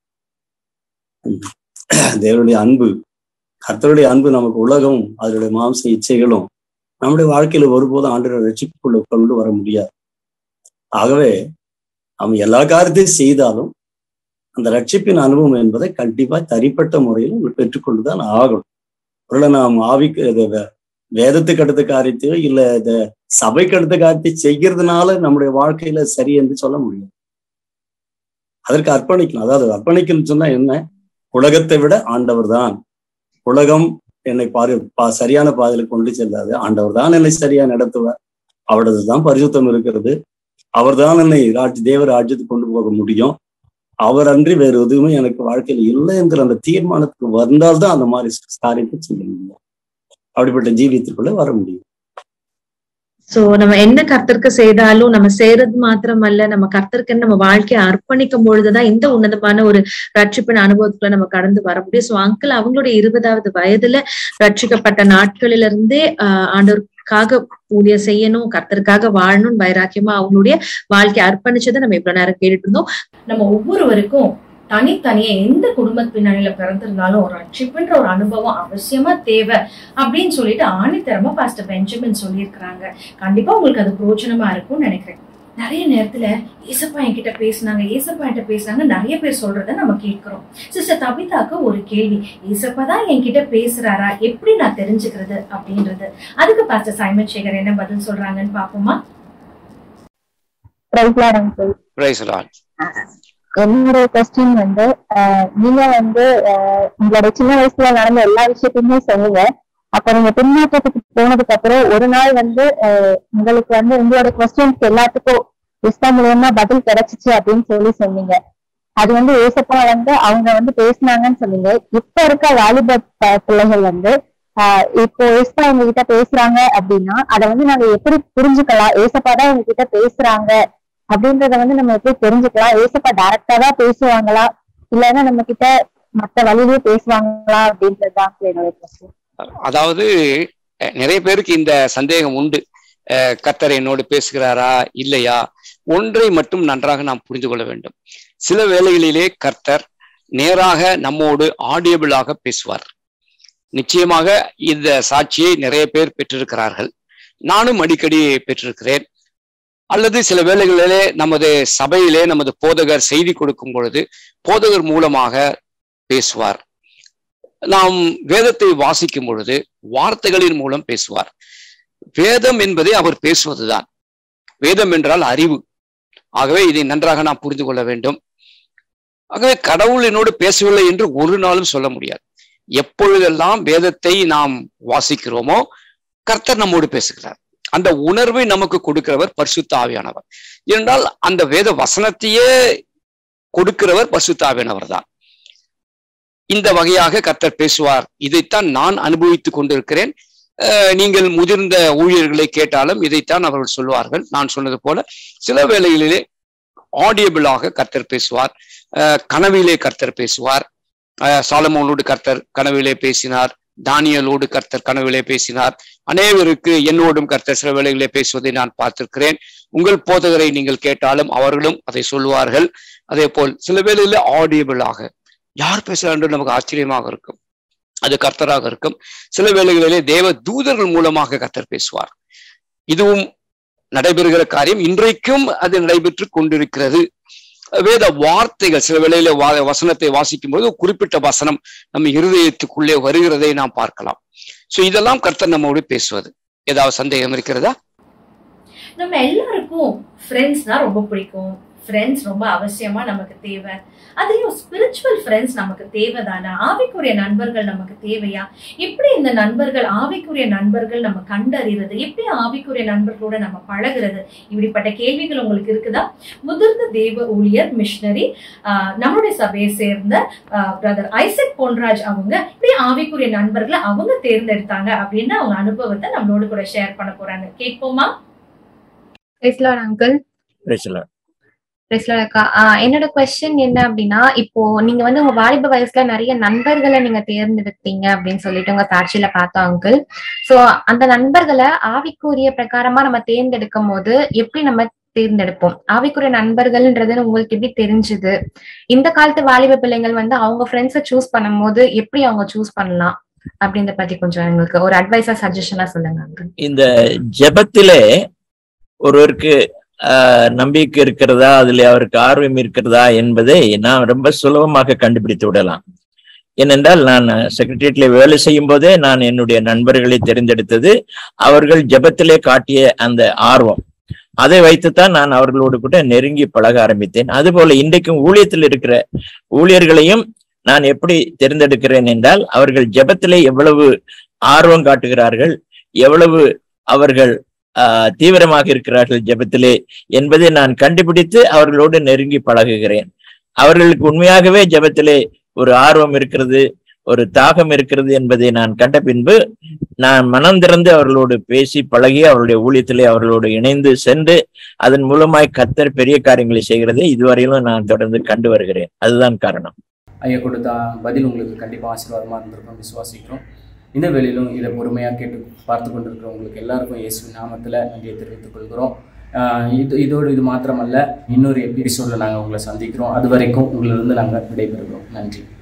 தேவனுடைய அன்பு கர்த்தருடைய அன்பு நமக்கு உலகம் அதனுடைய மாம்ச இச்சைகளும் நம்முடைய வாழ்க்கையில ஒருபோதும் ஆண்டோட ரட்சிப்புக்குள்ள கொண்டு வர முடியாது ஆகவே அவன் எல்லா காரியத்தையும் செய்தாலும் அந்த ரட்சிப்பின் அனுபவம் என்பதை கண்டிப்பா தனிப்பட்ட முறையில் பெற்றுக்கொண்டுதான் ஆகணும் ஒருவேளை நாம் ஆவிக்கு இது வே- வேதத்துக்கு அடுத்த காரியத்தையோ இல்ல இந்த சபைக்கு அடுத்த காரியத்தை செய்கிறதுனால நம்முடைய வாழ்க்கையில சரி என்று சொல்ல முடியும் அதற்கு அர்ப்பணிக்கணும் அதாவது அர்ப்பணிக்கணும்னு சொன்னா என்ன உலகத்தை விட ஆண்டவர் தான் உலகம் என்னை பாரு பா சரியான பாதையில கொண்டு செல்லாது ஆண்டவர் தான் என்னை சரியா நடத்துவார் அவரது தான் பரிசுத்தம் இருக்கிறது அவர்தான் என்னை ராஜ் தேவ ராஜ்யத்துக்கு கொண்டு போக முடியும் அவர் அன்றி வேறு எதுவுமே எனக்கு வாழ்க்கையில் இல்லை என்கிற அந்த தீர்மானத்துக்கு வந்தால்தான் அந்த மாதிரி காரியத்தை செய்ய முடியும் அப்படிப்பட்ட ஜீவியத்திற்குள்ள வர முடியும் சோ நம்ம என்ன கர்த்தருக்கு செய்தாலும் நம்ம செய்யறது மாத்திரமல்ல நம்ம கர்த்தருக்கு நம்ம வாழ்க்கையை அர்ப்பணிக்கும் பொழுதுதான் இந்த உன்னதமான ஒரு ரட்சிப்பின் அனுபவத்துக்குள்ள நம்ம கடந்து வர முடியும் சோ அங்கிள் அவங்களுடைய இருபதாவது வயதுல ரட்சிக்கப்பட்ட நாட்களில இருந்தே ஆஹ் ஆண்டவருக்காக ஊழிய செய்யணும் கர்த்தருக்காக வாழணும் வைராக்கியமா அவங்களுடைய வாழ்க்கையை அர்ப்பணிச்சதை நம்ம இவ்வளவு நேரம் கேட்டுட்டு இருந்தோம் நம்ம ஒவ்வொருவருக்கும் தனித்தனியே எந்த குடும்ப பின்னணியில பிறந்திருந்தாலும் ஒரு ரட்சிப்புன்ற ஒரு அனுபவம் அவசியமா தேவை அப்படின்னு சொல்லிட்டு ஆணித்தரமா பாஸ்டர் பெஞ்சமின் சொல்லியிருக்கிறாங்க கண்டிப்பா உங்களுக்கு அது பிரோஜனமா இருக்கும்னு நினைக்கிறேன் நிறைய நேரத்துல ஏசப்பா என்கிட்ட பேசுனாங்க ஏசப்பா என்கிட்ட பேசுனாங்க நிறைய பேர் சொல்றத நம்ம கேட்கிறோம் சிஸ்டர் தபிதாக்கு ஒரு கேள்வி ஏசப்பா தான் என்கிட்ட பேசுறாரா எப்படி நான் தெரிஞ்சுக்கிறது அப்படின்றது அதுக்கு பாஸ்டர் சைமன் சேகர் என்ன பதில் சொல்றாங்கன்னு பாப்போமா Praise the Lord. என்னோட கொஸ்டின் வந்து அஹ், நீங்க வந்து அஹ், உங்களோட சின்ன வயசுல நடந்த எல்லா விஷயத்தையுமே சொன்னீங்க அப்ப நீங்க பின்மாற்றத்துக்கு போனதுக்கு அப்புறம் ஒரு நாள் வந்து அஹ், உங்களுக்கு வந்து உங்களோட கொஸ்டின்ஸ்க்கு எல்லாத்துக்கும் விஸ்வா மூலியமா பதில் கிடைச்சிச்சு அப்படின்னு சொல்லி சொன்னீங்க அது வந்து ஏசப்பா வந்து அவங்க வந்து பேசினாங்கன்னு சொன்னீங்க இப்ப இருக்க வாலிப ப- பிள்ளைகள் வந்து ஆஹ் இப்போ ஏசப்பா எங்க கிட்ட பேசுறாங்க அப்படின்னா அதை வந்து நாங்க எப்படி புரிஞ்சுக்கலாம் ஏசப்பா தான் எங்க கிட்ட பேசுறாங்க அப்படின்றத வந்து நம்ம எப்படி தெரிஞ்சுக்கலாம் ஏசப்பா டைரக்டா தான் பேசுவாங்களா இல்லைன்னா நம்ம கிட்ட மத்த வழியிலேயே பேசுவாங்களா அப்படின்றதுதான் என்னோட question. அதாவது அஹ், நிறைய பேருக்கு இந்த சந்தேகம் உண்டு அஹ், கர்த்தர் என்னோடு பேசுகிறாரா இல்லையா ஒன்றை மட்டும் நன்றாக நாம் புரிந்து கொள்ள வேண்டும் சில வேளைகளிலே கர்த்தர் நேராக நம்மோடு ஆடியபிளாக பேசுவார் நிச்சயமாக இந்த சாட்சியை நிறைய பேர் பெற்றிருக்கிறார்கள் நானும் அடிக்கடி பெற்றிருக்கிறேன் அல்லது சில வேளைகளிலே நமது சபையிலே நமது போதகர் செய்தி கொடுக்கும் பொழுது போதகர் மூலமாக பேசுவார் நாம் வேதத்தை வாசிக்கும் பொழுது வார்த்தைகளின் மூலம் பேசுவார் வேதம் என்பதை அவர் பேசுவதுதான் வேதம் என்றால் அறிவு ஆகவே இதை நன்றாக நாம் புரிந்து கொள்ள வேண்டும் ஆகவே கடவுள் என்னோடு பேசவில்லை என்று ஒரு நாளும் சொல்ல முடியாது எப்பொழுதெல்லாம் வேதத்தை நாம் வாசிக்கிறோமோ கர்த்தர் நம்மோடு பேசுகிறார் அந்த உணர்வை நமக்கு கொடுக்கிறவர் பரிசுத்த ஆவியானவர் என்றால் அந்த வேத வசனத்தையே கொடுக்கிறவர் பரிசுத்த ஆவியானவர் தான் இந்த வகையாக கர்த்தர் பேசுவார் இதைத்தான் நான் அனுபவித்துக் கொண்டிருக்கிறேன் அஹ் நீங்கள் முதிர்ந்த ஊழியர்களை கேட்டாலும் இதைத்தான் அவர்கள் சொல்வார்கள் நான் சொன்னது போல சில வேளைகளிலே ஆடியபிளாக கர்த்தர் பேசுவார் அஹ் கனவிலே கர்த்தர் பேசுவார் அஹ் சாலமோனோடு கர்த்தர் கனவிலே பேசினார் தானியலோடு கர்த்தர் கனவிலே பேசினார் அனைவருக்கு என்னோடும் கர்த்தர் சில வேளைகளிலே பேசுவதை நான் பார்த்திருக்கிறேன் உங்கள் போதகரை நீங்கள் கேட்டாலும் அவர்களும் அதை சொல்லுவார்கள் அதே போல் சில வேளைகளிலே ஆடியபிளாக யார் பேசுகிறார் என்று நமக்கு ஆச்சரியமாக இருக்கும் அது கர்த்தராக இருக்கும் சில வேளைகளிலே தேவ தூதர்கள் மூலமாக கர்த்தர் பேசுவார் இதுவும் நடைபெறுகிற காரியம் இன்றைக்கும் அது நடைபெற்று கொண்டிருக்கிறது வேத வார்த்தைகள் சில வேளையில வா வசனத்தை வாசிக்கும் போது ஒரு குறிப்பிட்ட வசனம் நம்ம இருதயத்துக்குள்ளே வருகிறதை நாம் பார்க்கலாம் சோ இதெல்லாம் கர்த்தர் நம்மோடு பேசுவது ஏதாவது சந்தேகம் இருக்கிறதா நம்ம எல்லாருக்கும் ஃப்ரெண்ட்ஸ்னா ரொம்ப பிடிக்கும் ஃப்ரெண்ட்ஸ் ரொம்ப அவசியமா நமக்கு தேவை அதுலயும் ஸ்பிரிச்சுவல் ஃப்ரெண்ட்ஸ் நமக்கு தேவைதானா ஆவிக்குரிய நண்பர்கள் நமக்கு தேவையா எப்படி இந்த நண்பர்கள் ஆவிக்குரிய நண்பர்கள் நம்ம கண்டறிறது எப்படி ஆவிக்குரிய நண்பர்களோட நம்ம பழகுறது இப்படிப்பட்ட கேள்விகள் உங்களுக்கு இருக்குதா முதிர்ந்த தேவ ஊழியர் மிஷனரி நம்முடைய சபையை சேர்ந்த பிரதர் ஐசக் பொன்ராஜ் அவங்க இப்படி ஆவிக்குரிய நண்பர்களை அவங்க தேர்ந்தெடுத்தாங்க அப்படின்னு அவங்க அனுபவத்தை நம்மளோட கூட ஷேர் பண்ண போறாங்க கேட்போமா அங்கிள் அக்கா ஆஹ் என்னோட கொஸ்டின் என்ன அப்படின்னா இப்போ நீங்க வந்து உங்க வாலிப வயசுல நிறைய நண்பர்களை நீங்க தேர்ந்தெடுத்தீங்க அப்படின்னு சொல்லிட்டு உங்க சாட்சியில பார்த்தோம் அங்கிள் சோ அந்த நண்பர்களை ஆவிக்குரிய பிரகாரமா நம்ம தேர்ந்தெடுக்கும் போது எப்படி நம்ம தேர்ந்தெடுப்போம் ஆவிக்குரிய நண்பர்கள்ன்றது உங்களுக்கு எப்படி தெரிஞ்சுது இந்த காலத்து வாலிப பிள்ளைங்கள் வந்து அவங்க ஃப்ரெண்ட்ஸை சூஸ் பண்ணும்போது எப்படி அவங்க சூஸ் பண்ணலாம் அப்படின்றத பத்தி கொஞ்சம் எங்களுக்கு ஒரு அட்வைஸா சஜஷனா சொல்லுங்க அங்கிள் இந்த ஜெபத்திலே ஒருவருக்கு ஆஹ், நம்பிக்கை இருக்கிறதா அதுல அவருக்கு ஆர்வம் இருக்கிறதா என்பதை நான் ரொம்ப சுலபமாக கண்டுபிடித்து விடலாம் ஏனென்றால் நான் செக்ரட்டரியேட்ல வேலை செய்யும் போதே நான் என்னுடைய நண்பர்களை தெரிந்தெடுத்தது அவர்கள் ஜெபத்திலே காட்டிய அந்த ஆர்வம் அதை வைத்துத்தான் நான் அவர்களோடு கூட நெருங்கி பழக ஆரம்பித்தேன் அதுபோல இன்றைக்கும் ஊழியத்தில் இருக்கிற ஊழியர்களையும் நான் எப்படி தேர்ந்தெடுக்கிறேன் என்றால் அவர்கள் ஜெபத்திலே எவ்வளவு ஆர்வம் காட்டுகிறார்கள் எவ்வளவு அவர்கள் ஆஹ் தீவிரமாக இருக்கிறார்கள் ஜெபத்திலே என்பதை நான் கண்டுபிடித்து அவர்களோடு நெருங்கி பழகுகிறேன் அவர்களுக்கு உண்மையாகவே ஜெபத்திலே ஒரு ஆர்வம் இருக்கிறது ஒரு தாகம் இருக்கிறது என்பதை நான் கண்ட பின்பு நான் மனம் திறந்து அவர்களோடு பேசி பழகி அவருடைய ஊழியத்திலே அவர்களோடு இணைந்து சென்று அதன் மூலமாய் கத்தர் பெரிய காரியங்களை செய்கிறதை இதுவரையிலும் நான் தொடர்ந்து கண்டு வருகிறேன் அதுதான் காரணம் ஐயா கொடுத்த பதில் உங்களுக்கு கண்டிப்பாக ஆசீர்வாதமாக இருந்திருக்கும் விசுவாசிக்கிறோம் இந்த வேளையிலும் இதை பொறுமையாக கேட்டு பார்த்து கொண்டிருக்கிற உங்களுக்கு எல்லாருக்கும் இயேசு நாமத்தில் நன்றியை தெரிவித்துக் கொள்கிறோம் ஆஹ் இது இதோடு இது மாத்திரமல்ல இன்னொரு எபிசோடில் நாங்கள் உங்களை சந்திக்கிறோம் அது வரைக்கும் உங்களிலிருந்து நாங்கள் விடைபெறுகிறோம் நன்றி